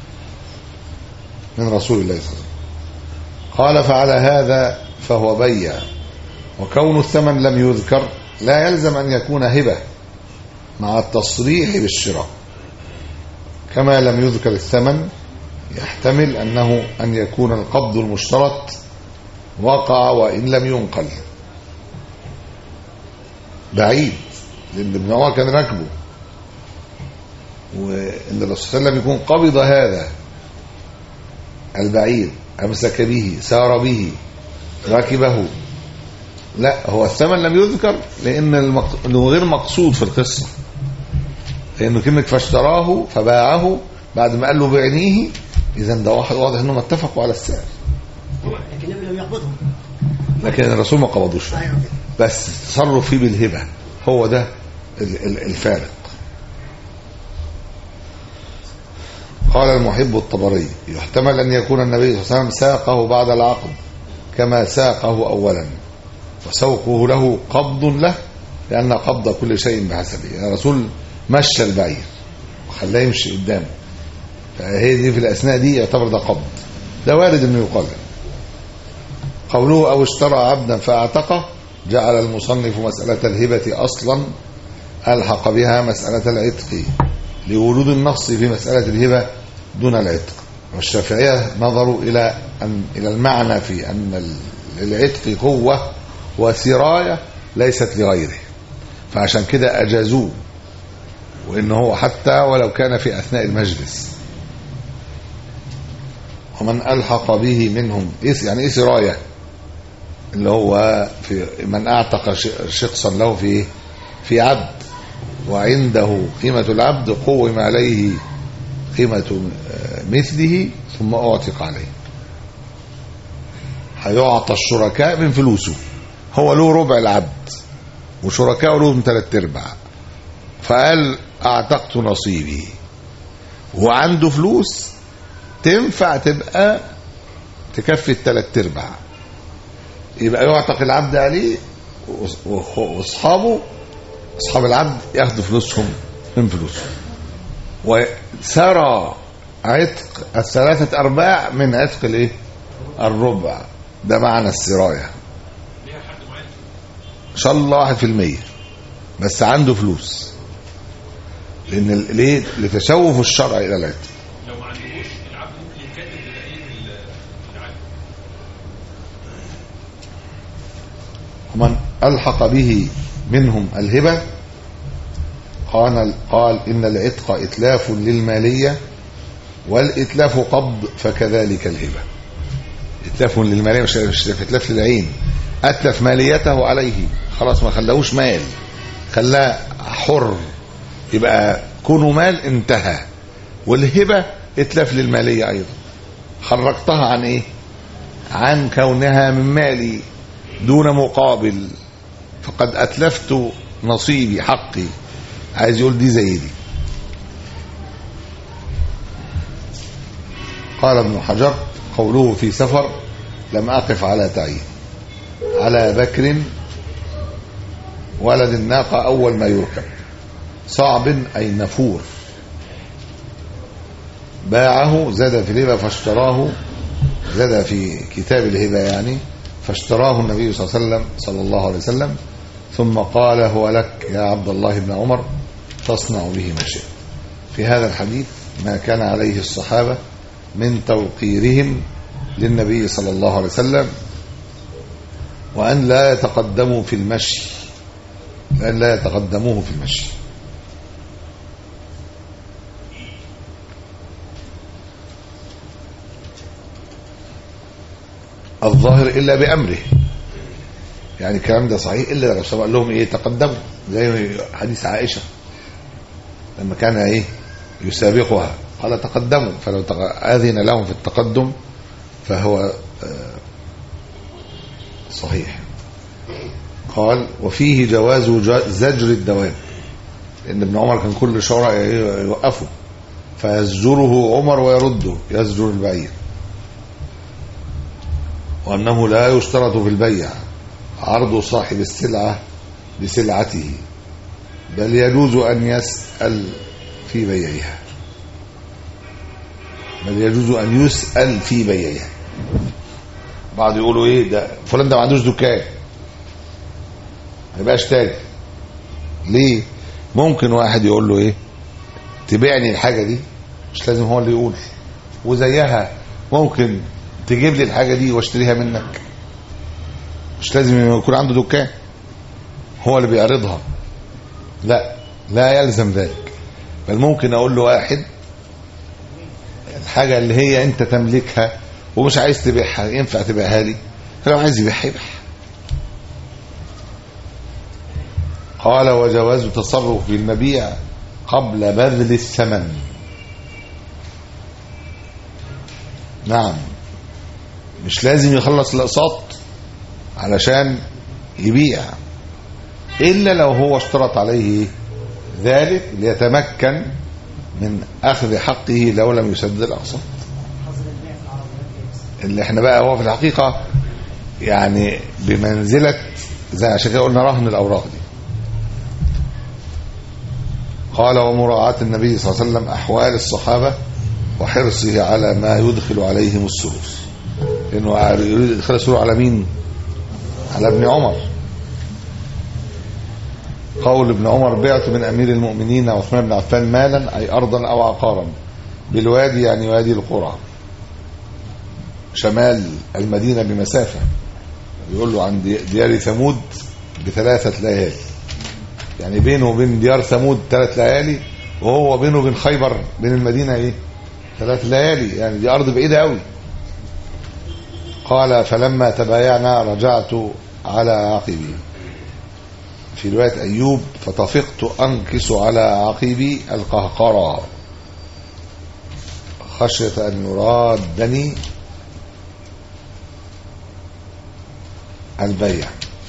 من رسول الله صلى الله عليه وسلم قال فعلى هذا فهو بيع وكون الثمن لم يذكر لا يلزم أن يكون هبة مع التصريح بالشراء كما لم يذكر الثمن يحتمل أنه أن يكون القبض المشترط وقع وإن لم ينقل بعيد لأن ابن عمر كان راكبه وإن الرسول صلى الله عليه وسلم يكون قبض هذا البعير أمسك به سار به ركبه لا هو الثمن لم يذكر لأن المق... إنه غير مقصود في القصة لأنه كلمة فاشتراه فباعه بعد ما قال له بعنيه إذا ده واحد واضح أنهم اتفقوا على السعر لكن النبي لم يقبضهم لكن الرسول ما قبضوش ايوه كده بس تصرف فيه بالهبة هو ده ال- ال- الفارق قال المحب الطبري يحتمل أن يكون النبي صلى الله عليه وسلم ساقه بعد العقد كما ساقه أولا وسوقه له قبض له لأن قبض كل شيء بحسبه الرسول مشى البعير وخلاه يمشي قدامه فهي دي في الأثناء دي يعتبر ده قبض ده وارد أنه يقال قوله أو اشترى عبدا فاعتقه جعل المصنف مسألة الهبة أصلا ألحق بها مسألة العتق لورود النص في مسألة الهبة دون العتق والشافعية نظروا إلى أن إلى المعنى في أن ال- العتق قوة وسراية ليست لغيره فعشان كده أجازوه وإن هو حتى ولو كان في أثناء المجلس ومن ألحق به منهم إيه يعني إيه سراية اللي هو في من أعتق ش- شخصا له في في عبد وعنده قيمة العبد قوم عليه قيمة آه، مثله ثم أعتق عليه هيعطى الشركاء من فلوسه هو له ربع العبد وشركاء لهم ثلاث ارباع فقال اعتقت نصيبي وعنده فلوس تنفع تبقى تكفي الثلاث ارباع يبقى يعتق العبد عليه وأص- وأخ- واصحابه اصحاب العبد ياخدوا فلوسهم من فلوسهم وسرى عتق الثلاثة أرباع من عتق الايه؟ الربع ده معنى السراية إن شاء الله واحد في المية بس عنده فلوس لأن ال- ليه؟ لتشوف الشرع إلى العتق لو ما عندهوش العبد ممكن يتكتب ببقيه ال- العبد ومن ألحق به منهم الهبة قال, قال إن العتق إتلاف للمالية والإتلاف قبض فكذلك الهبة إتلاف للمالية مش مش إتلاف للعين أتلف ماليته عليه خلاص ما خلاهوش مال خلاه حر يبقى كونه مال انتهى والهبة إتلاف للمالية أيضا خرجتها عن إيه عن كونها من مالي دون مقابل فقد أتلفت نصيبي حقي عايز يقول دي زي دي قال ابن حجر قوله في سفر لم أقف على تعيين على بكر ولد الناقة أول ما يركب صعب أي نفور باعه زاد في الهبة فاشتراه زاد في كتاب الهبة يعني فاشتراه النبي صلى الله عليه وسلم صلى الله عليه وسلم ثم قال هو لك يا عبد الله بن عمر تصنع به ما شئت في هذا الحديث ما كان عليه الصحابة من توقيرهم للنبي صلى الله عليه وسلم وأن لا يتقدموا في المشي لأن لا يتقدموه في المشي الظاهر إلا بأمره يعني الكلام ده صحيح إلا لو سبق لهم إيه تقدموا زي حديث عائشة لما كان إيه يسابقها قال تقدموا فلو تق- أذن لهم في التقدم فهو آه، صحيح قال وفيه جواز جا- زجر الدواب لأن ابن عمر كان كل شورى يوقفه فيزجره عمر ويرده يزجر البعير وأنه لا يشترط في البيع عرض صاحب السلعة بسلعته بل يجوز أن يسأل في بيعها بل يجوز أن يسأل في بيعها بعض يقولوا ايه ده فلان ده ما عندوش دكان ما يبقاش تاجر ليه ممكن واحد يقول له ايه تبيعني الحاجه دي مش لازم هو اللي يقول وزيها ممكن تجيب لي الحاجه دي واشتريها منك مش لازم يكون عنده دكان هو اللي بيعرضها لا لا يلزم ذلك بل ممكن اقول له واحد الحاجه اللي هي انت تملكها ومش عايز تبيعها ينفع تبيعها لي لو عايز يبيعها يبيعها قال وجواز تصرف في المبيع قبل بذل الثمن نعم مش لازم يخلص الاقساط علشان يبيع الا لو هو اشترط عليه ذلك ليتمكن من اخذ حقه لو لم يسدد الاقساط اللي احنا بقى هو في الحقيقه يعني بمنزله زي عشان كده قلنا رهن الاوراق دي قال ومراعاة النبي صلى الله عليه وسلم أحوال الصحابة وحرصه على ما يدخل عليهم السرور لأنه يريد إدخال السرور على مين على ابن عمر قول ابن عمر بعت من أمير المؤمنين عثمان بن عفان مالا أي أرضا أو عقارا بالوادي يعني وادي القرى شمال المدينة بمسافة يقول له عن دي- ديار ثمود بثلاثة ليالي يعني بينه وبين ديار ثمود ثلاث ليالي وهو بينه وبين خيبر بين المدينة ايه ثلاث ليالي يعني دي أرض بعيدة قوي قال فلما تبايعنا رجعت على عقبي في رواية أيوب فطفقت أنكس على عقبي القهقرى خشية أن يرادني البيع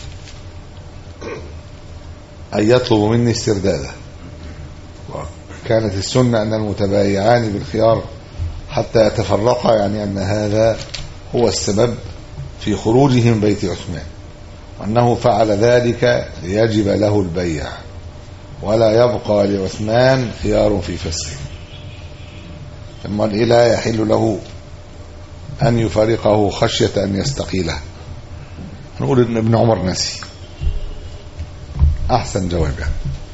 أن يطلب مني استرداده كانت السنة أن المتبايعان بالخيار حتى يتفرقا يعني أن هذا هو السبب في خروجه من بيت عثمان وأنه فعل ذلك ليجب له البيع ولا يبقى لعثمان خيار في فسخه ثم لا يحل له أن يفارقه خشية أن يستقيله نقول إن ابن عمر نسي أحسن جواب يعني.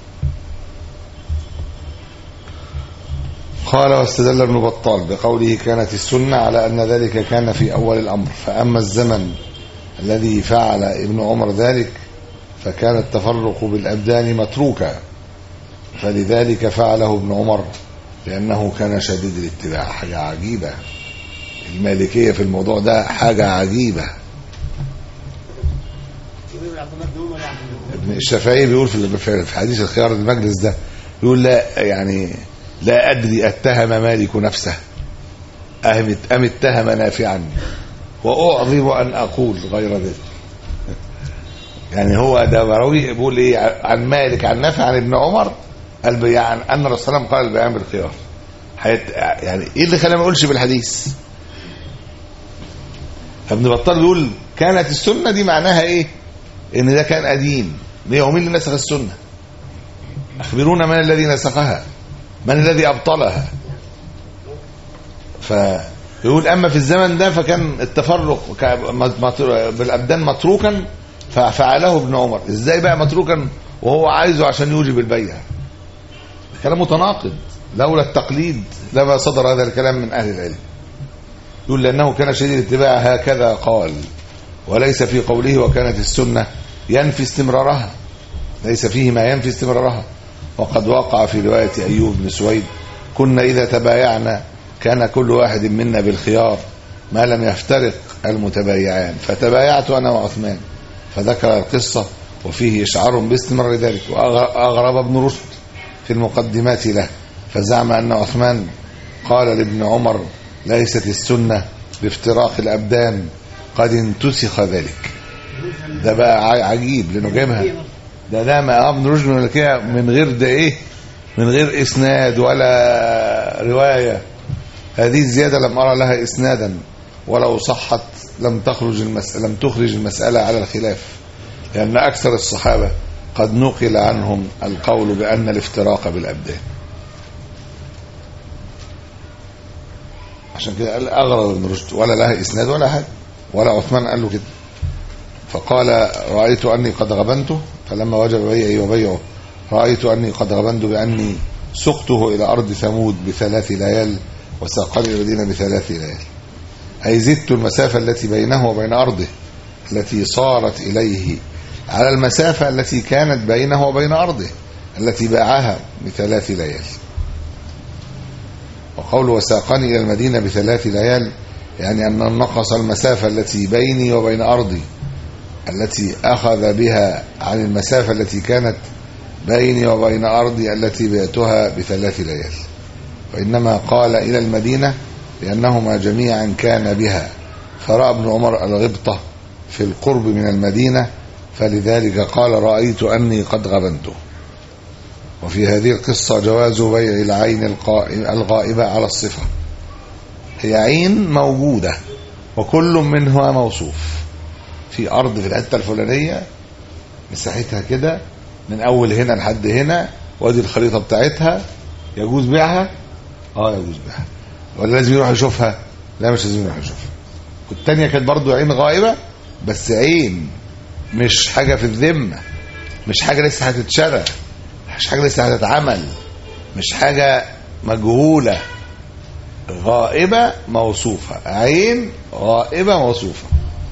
قال واستدل ابن بطال بقوله كانت السنة على أن ذلك كان في أول الأمر فأما الزمن الذي فعل ابن عمر ذلك فكان التفرق بالأبدان متروكا فلذلك فعله ابن عمر لأنه كان شديد الاتباع حاجة عجيبة المالكية في الموضوع ده حاجة عجيبة يقول عبد الله بن عمر يا عبد الله ابن الشافعي بيقول في في في حديث الخيار المجلس ده يقول لا يعني لا أدري اتهم مالك نفسه أم أم اتهم نافعا وأعظم أن أقول غير ذلك يعني هو ده مروي بيقول ايه عن مالك عن نافع عن ابن عمر قال بي- عن ان الرسول صلى الله عليه وسلم قال البيان بالخيار حيت يعني ايه اللي خلاه ما يقولش بالحديث فابن بطال بيقول كانت السنه دي معناها ايه ان ده كان قديم ليه ومين اللي نسخ السنه اخبرونا من الذي نسخها من الذي ابطلها فيقول اما في الزمن ده فكان التفرق ك- مت- بالابدان متروكا ففعله ابن عمر ازاي بقى متروكا وهو عايزه عشان يوجب البيع كلام متناقض لولا التقليد لما صدر هذا الكلام من اهل العلم يقول لانه كان شديد الاتباع هكذا قال وليس في قوله وكانت السنه ينفي استمرارها ليس فيه ما ينفي استمرارها وقد وقع في روايه ايوب بن سويد كنا اذا تبايعنا كان كل واحد منا بالخيار ما لم يفترق المتبايعان فتبايعت أنا وعثمان فذكر القصة وفيه إشعار باستمرار ذلك وأغرب ابن رشد في المقدمات له فزعم أن عثمان قال لابن عمر ليست السنة بافتراق الأبدان قد انتسخ ذلك ده بقى ع- عجيب لأنه جابها ده ده ما ابن رشد من كده من غير ده ايه من غير اسناد ولا روايه هذه الزياده لم ارى لها اسنادا ولو صحت لم تخرج المسألة لم تخرج المساله على الخلاف لان اكثر الصحابه قد نقل عنهم القول بان الافتراق بالابدان عشان كده قال اغرب ابن رشد ولا لها اسناد ولا حاجه ولا عثمان قال له كده فقال رأيت أني قد غبنته فلما وجب بيعي وبيعه رأيت أني قد غبنت بأني سقته إلى أرض ثمود بثلاث ليال وساقني إلى المدينة بثلاث ليال أي زدت المسافة التي بينه وبين أرضه التي صارت إليه على المسافة التي كانت بينه وبين أرضه التي باعها بثلاث ليال وقول وساقني إلى المدينة بثلاث ليال يعني أن نقص المسافة التي بيني وبين أرضي التي أخذ بها عن المسافة التي كانت بيني وبين أرضي التي بيتها بثلاث ليال وإنما قال إلى المدينة لأنهما جميعا كان بها فرأى ابن عمر الغبطة في القرب من المدينة فلذلك قال رأيت أني قد غبنته وفي هذه القصة جواز بيع العين القائم- الغائبة على الصفة هي عين موجودة وكل منها موصوف في أرض في الحتة الفلانية مساحتها كده من أول هنا لحد هنا وادي الخريطة بتاعتها يجوز بيعها اه يجوز بيعها ولا لازم يروح يشوفها لا مش لازم يروح يشوفها والتانية كانت برضو عين غائبة بس عين مش حاجة في الذمة مش حاجة لسه هتتشرى مش حاجة لسه هتتعمل مش حاجة مجهولة غائبة موصوفة عين غائبة موصوفة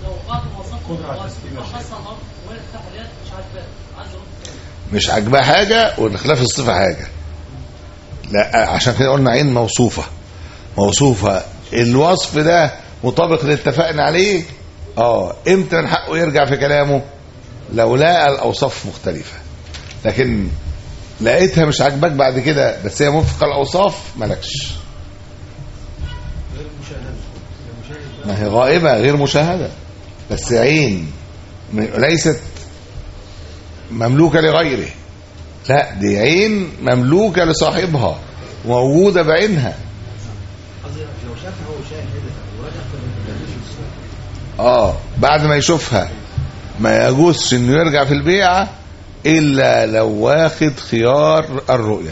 مش عاجباه حاجة والخلاف الصفة حاجة لا عشان كده قلنا عين موصوفة موصوفة الوصف ده مطابق اللي اتفقنا عليه اه امتى من حقه يرجع في كلامه لو لقى الاوصاف مختلفة لكن لقيتها مش عاجباك بعد كده بس هي موافقة الاوصاف مالكش ما هي غائبة غير مشاهدة بس عين م- ليست مملوكة لغيره لا دي عين مملوكة لصاحبها موجودة بعينها اه بعد ما يشوفها ما يجوزش انه يرجع في البيعة الا لو واخد خيار الرؤية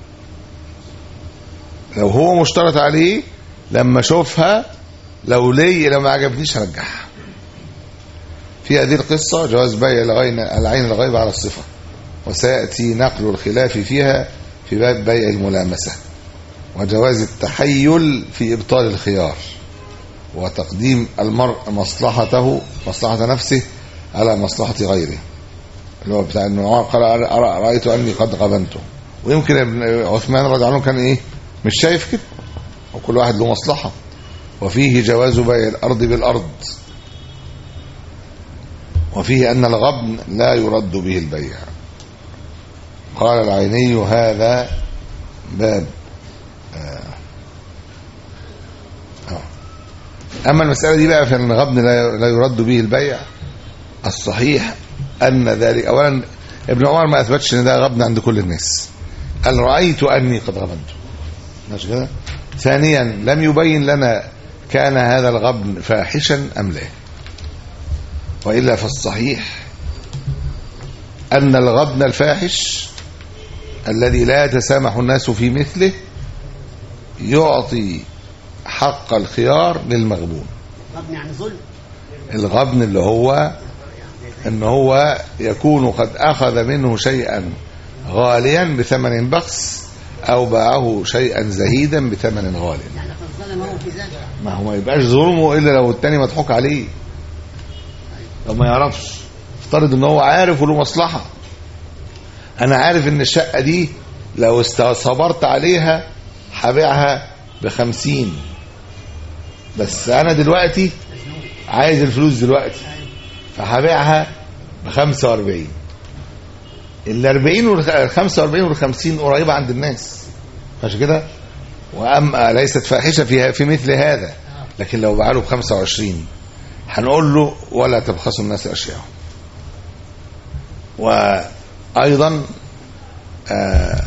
لو هو مشترط عليه لما اشوفها لو لي لو ما عجبنيش هرجعها في هذه القصة جواز بيع العين العين الغيب على الصفة وسيأتي نقل الخلاف فيها في باب بيع الملامسة وجواز التحيل في إبطال الخيار وتقديم المرء مصلحته مصلحة نفسه على مصلحة غيره اللي هو بتاع ابن عمر قال أرى- رأيت أني قد غبنته ويمكن ابن عثمان رضي الله عنه كان إيه مش شايف كده وكل واحد له مصلحة وفيه جواز بيع الأرض بالأرض وفيه أن الغبن لا يرد به البيع قال العيني هذا باب آه. آه. أما المسألة دي بقى فإن الغبن لا لا يرد به البيع الصحيح أن ذلك أولا ابن عمر ما أثبتش أن ده غبن عند كل الناس قال رأيت أني قد غبنت ماشي كده ثانيا لم يبين لنا كان هذا الغبن فاحشا أم لا وإلا فالصحيح أن الغبن الفاحش الذي لا يتسامح الناس في مثله يعطي حق الخيار للمغبون مبني عن ظلم الغبن اللي هو ان هو يكون قد اخذ منه شيئا غاليا بثمن بخس او باعه شيئا زهيدا بثمن غال يعني قد ظلم هو في ذلك ما هو ما يبقاش ظلمه الا لو التاني مضحوك عليه لو ما يعرفش افترض ان هو عارف وله مصلحه انا عارف ان الشقه دي لو است- صبرت عليها هبيعها بخمسين بس انا دلوقتي عايز الفلوس دلوقتي فهبيعها ب 45 ال 40 وال 45 وال 50 قريبه عند الناس ماشي كده واما ليست فاحشه في في مثل هذا لكن لو باع له ب 25 هنقول له ولا تبخسوا الناس اشياءهم وايضا آه،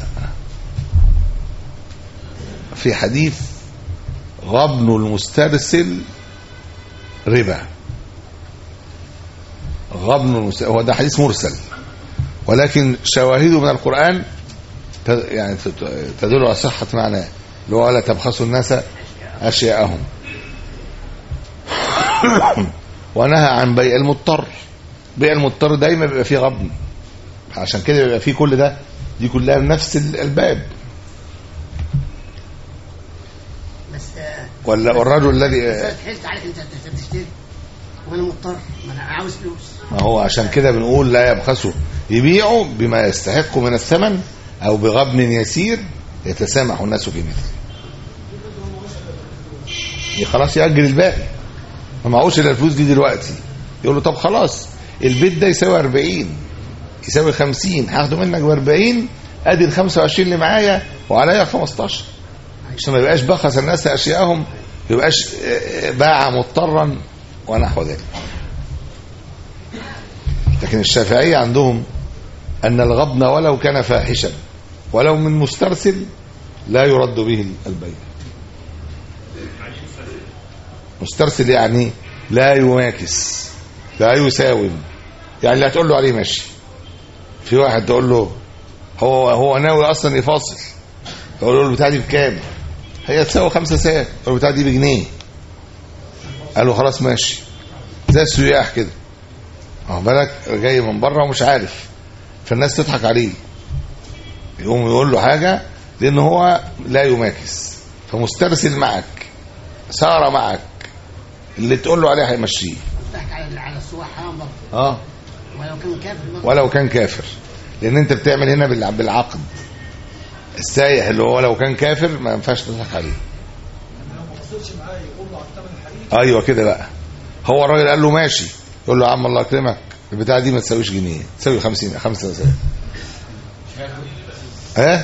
في حديث غبن المسترسل ربا غبن المسترسل هو ده حديث مرسل ولكن شواهده من القرآن ت- يعني ت- تدل على صحة معناه اللي هو ولا تبخسوا الناس أشياءهم ونهى عن بيع المضطر بيع المضطر دايما بيبقى فيه غبن عشان كده بيبقى فيه كل ده دي كلها من نفس ال- الباب بس آه، ولا والرجل الذي بس أنا حلت عليك انت أنت بتشتري وانا مضطر ما انا عاوز فلوس ما هو عشان كده بنقول لا يبخسوا يبيعوا بما يستحق من الثمن او بغبن يسير يتسامح الناس في مثله ي- خلاص يأجل الباقي ما معهوش الا الفلوس دي دلوقتي يقول له طب خلاص البيت ده يساوي 40 يساوي 50 هاخده منك ب 40 ادي ال 25 اللي معايا وعليا 15 عشان ما يبقاش بخس الناس اشياءهم ما يبقاش آه، آه، باع مضطرا ونحو ذلك لكن الشافعية عندهم أن الغبن ولو كان فاحشا ولو من مسترسل لا يرد به البيع مسترسل يعني لا يماكس لا يساوم يعني لا تقول له عليه ماشي في واحد تقول له هو هو ناوي اصلا يفاصل تقول له البتاع دي بكام هي تساوي خمسة ساعات تقول له البتاع دي بجنيه قال له خلاص ماشي زي السياح كده واخد بالك جاي من بره ومش عارف فالناس تضحك عليه يقوم يقول له حاجه لان هو لا يماكس فمسترسل معك سار معك اللي تقول له عليه هيمشيه بتحكي على على السواح حرام برضه اه ولو كان كافر برضه ولو كان كافر لان انت بتعمل هنا بالع- بالعقد السايح اللي هو لو كان كافر ما ينفعش تضحك عليه ايوه كده بقى هو الراجل قال له ماشي يقول له يا عم الله يكرمك البتاعه دي ما تساويش جنيه تساوي 50 5 سنت ها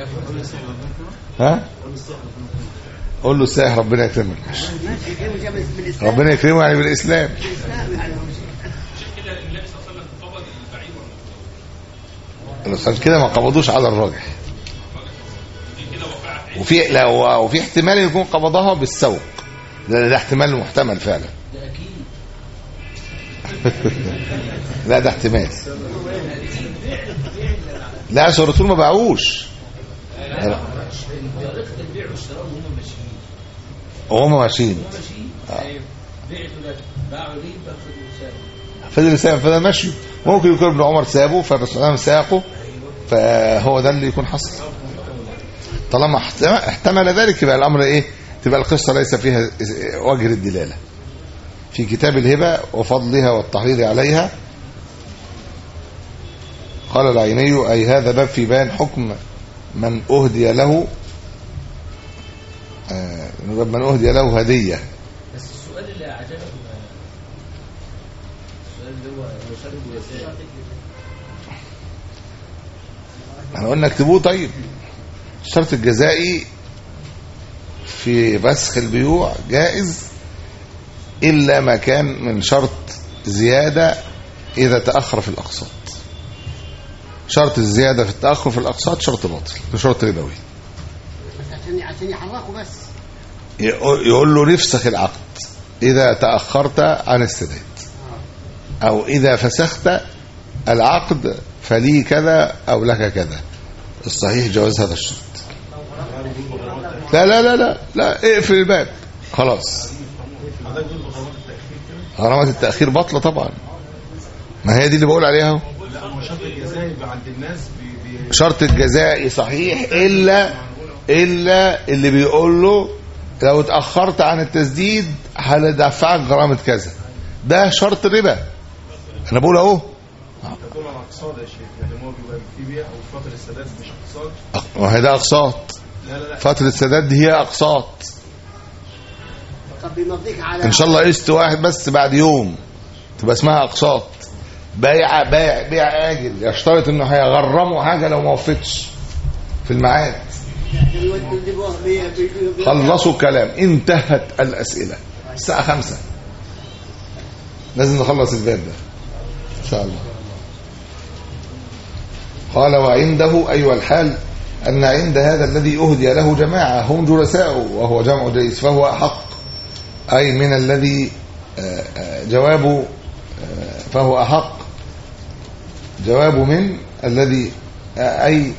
ها قول له السايح ربنا يكرمك ماشي كده جاب بالاسلام ربنا يكرمه يعني بالاسلام بالاسلام يعني هو مش- عشان كده النبي صلى الله عليه وسلم قبض البعير والمقصود عشان كده ما قبضوش على الراجح دي كده وقعت وفي لا وفي احتمال يكون قبضها بالسوق ده, ده احتمال محتمل فعلا لا ده احتمال لا أصل الرسول ما باعوش وهم ماشيين فضل سايب فضل مشي ممكن يكون ابن عمر سابه فالرسول صلى الله عليه وسلم ساقه فهو ده اللي يكون حصل طالما احتمل, احتمل ذلك يبقى الامر ايه تبقى القصه ليس فيها وجه الدلاله في كتاب الهبه وفضلها والتحريض عليها قال العيني اي هذا باب في بيان حكم من اهدي له آه باب من اهدي له هديه بس السؤال اللي عجبك السؤال اللي هو هو شرب ويسار احنا قلنا اكتبوه طيب الشرط الجزائي في فسخ البيوع جائز الا ما كان من شرط زياده اذا تاخر في الاقساط شرط الزياده في التاخر في الاقساط شرط باطل ده شرط ربوي بس عشان عشان يحركوا بس يقول يقول له نفسخ العقد اذا تاخرت عن السداد او اذا فسخت العقد فلي كذا او لك كذا الصحيح جواز هذا الشرط لا لا لا لا لا اقفل الباب خلاص غرامات التاخير باطله طبعا ما هي دي اللي بقول عليها اهو لا هو شرط الجزائي يبقى عند الناس بي بي شرط الجزائي صحيح الا الا اللي بيقول له لو اتاخرت عن التسديد هندفعك غرامه كذا ده شرط ربا انا بقول اهو تدل على اقساط يا شيخ يعني هو بيبقى في بيع او فتره السداد مش اقساط ما هي ده اقساط لا لا لا فتره السداد دي هي اقساط طب بيمضيك على ان شاء الله قسط واحد بس بعد يوم تبقى اسمها اقساط بايع بايع بيع اجل يشترط انه هيغرمه حاجه لو ما وفتش في الميعاد خلصوا الكلام انتهت الاسئله الساعه خمسة لازم نخلص الباب ده ان شاء الله قال وعنده ايها الحال ان عند هذا الذي اهدي له جماعه هم جلساؤه وهو جمع جيس فهو احق اي من الذي آه، آه، جوابه آه، فهو احق جواب من الذي آه، اي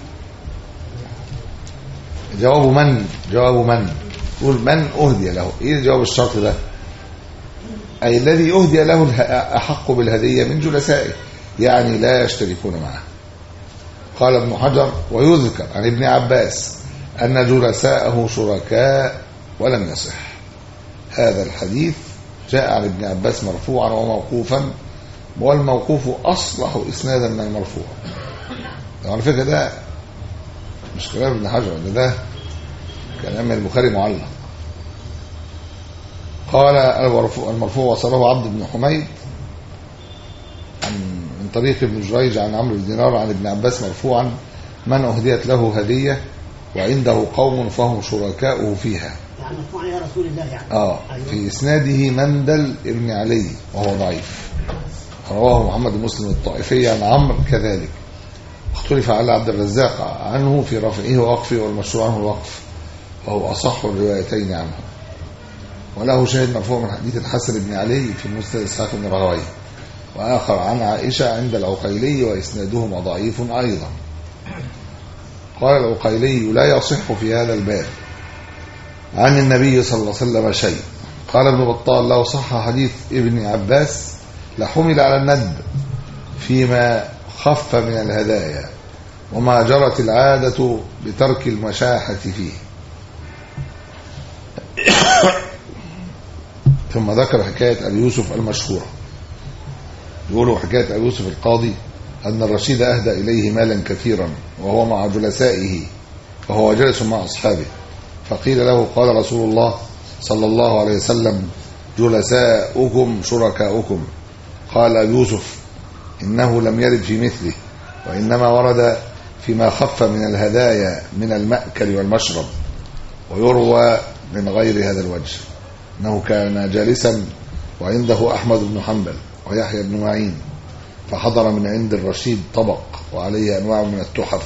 جواب من جواب من يقول من اهدي له ايه جواب الشرط ده اي الذي اهدي له اله- احق بالهديه من جلسائه يعني لا يشتركون معه قال ابن حجر ويذكر عن ابن عباس ان جلساءه شركاء ولم يصح هذا الحديث جاء عن ابن عباس مرفوعا وموقوفا والموقوف اصلح اسنادا من المرفوع على فكره ده مش كلام ابن حجر ده ده كلام البخاري معلق قال المرفوع المرفوع وصله عبد بن حميد عن من طريق ابن جريج عن عمرو بن دينار عن ابن عباس مرفوعا من اهديت له هديه وعنده قوم فهم شركاؤه فيها يعني مرفوع يا رسول الله يعني اه في اسناده مندل ابن علي وهو ضعيف رواه محمد بن مسلم الطائفي عن عمرو كذلك اختلف على عبد الرزاق عنه في رفعه ووقفه والمشروع عنه الوقف وهو اصح الروايتين عنه وله شاهد مرفوع من حديث الحسن بن علي في مسند اسحاق بن راهويه واخر عن عائشه عند العقيلي واسنادهما ضعيف ايضا قال العقيلي لا يصح في هذا الباب عن النبي صلى الله عليه وسلم شيء قال ابن بطال لو صح حديث ابن عباس لحمل على الندب فيما خف من الهدايا وما جرت العادة بترك المشاحة فيه ثم ذكر حكاية أبي يوسف المشهورة يقولوا حكاية أبي يوسف القاضي أن الرشيد أهدى إليه مالا كثيرا وهو مع جلسائه وهو جالس مع أصحابه فقيل له قال رسول الله صلى الله عليه وسلم جلساؤكم شركاؤكم قال أبي يوسف إنه لم يرد في مثله وإنما ورد فيما خف من الهدايا من المأكل والمشرب ويروى من غير هذا الوجه أنه كان جالسا وعنده أحمد بن حنبل ويحيى بن معين فحضر من عند الرشيد طبق وعليه أنواع من التحف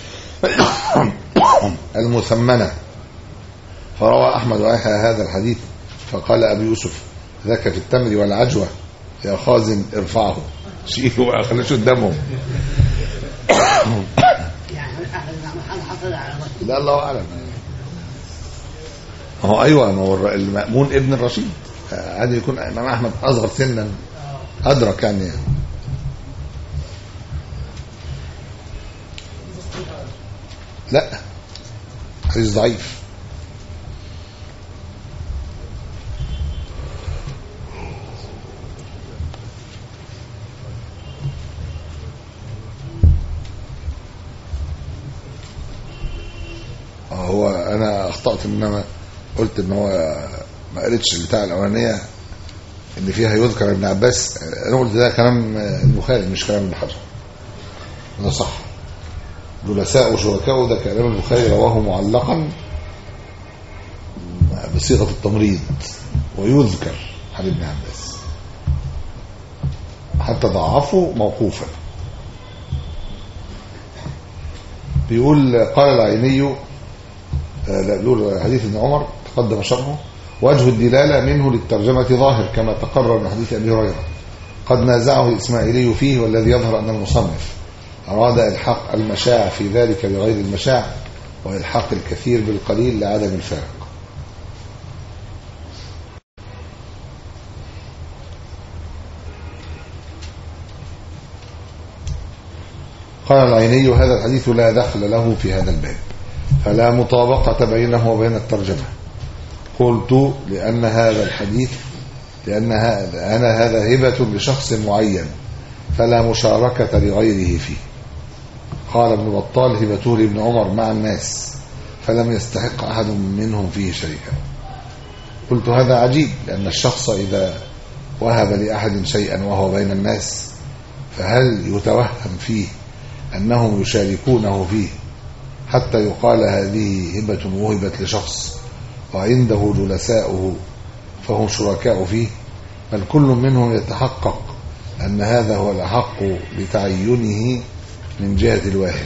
المثمنة فروى أحمد ويحيى هذا الحديث فقال أبي يوسف ذاك في التمر والعجوة يا خازن ارفعه شيله بقى خليش قدامهم يعني هل حصل على رسول لا الله اعلم هو ايوه ما هو الر- المامون ابن الرشيد عادي يكون امام احمد اصغر سنا ادرك يعني لا حديث ضعيف هو انا اخطات ان انا قلت ان هو ما قريتش البتاع الاولانيه ان فيها يذكر ابن عباس انا قلت ده كلام البخاري مش كلام ابن حجر ده صح جلساء وشركاء ده كلام البخاري رواه معلقا بصيغه التمريض ويذكر عن ابن عباس حتى ضعفه موقوفا بيقول قال العيني لا بيقول حديث ابن عمر تقدم شرحه وجه الدلالة منه للترجمة ظاهر كما تقرر من حديث أبي هريرة قد نازعه الإسماعيلي فيه والذي يظهر أن المصنف أراد إلحاق المشاع في ذلك بغير المشاع وإلحاق الكثير بالقليل لعدم الفارق قال العيني هذا الحديث لا دخل له في هذا الباب فلا مطابقة بينه وبين الترجمة قلت لأن هذا الحديث لأن هذا أنا هذا هبة لشخص معين فلا مشاركة لغيره فيه قال ابن بطال هبته لابن عمر مع الناس فلم يستحق أحد منهم فيه شريكا قلت هذا عجيب لأن الشخص إذا وهب لأحد شيئا وهو بين الناس فهل يتوهم فيه أنهم يشاركونه فيه حتى يقال هذه هبة وهبت لشخص وعنده جلساؤه فهم شركاء فيه بل كل منهم يتحقق أن هذا هو الأحق بتعينه من جهة الواهب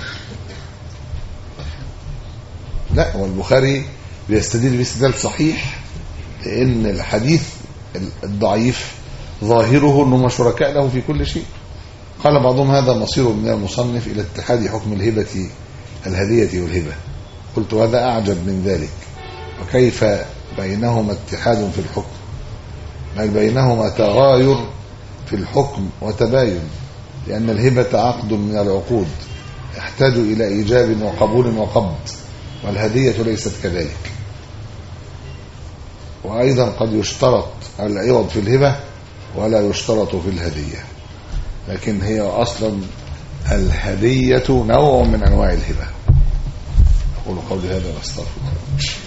لا والبخاري بيستدل باستدلال صحيح لأن الحديث الضعيف ظاهره أنهم شركاء له في كل شيء قال بعضهم هذا مصير من المصنف إلى اتحاد حكم الهبة الهدية والهبة قلت هذا أعجب من ذلك وكيف بينهما اتحاد في الحكم بل بينهما تغاير في الحكم وتباين لأن الهبة عقد من العقود يحتاج إلى إيجاب وقبول وقبض والهدية ليست كذلك وأيضا قد يشترط العوض في الهبة ولا يشترط في الهدية لكن هي أصلا الهدية نوع من أنواع الهبة أقول قولي هذا واستغفر الله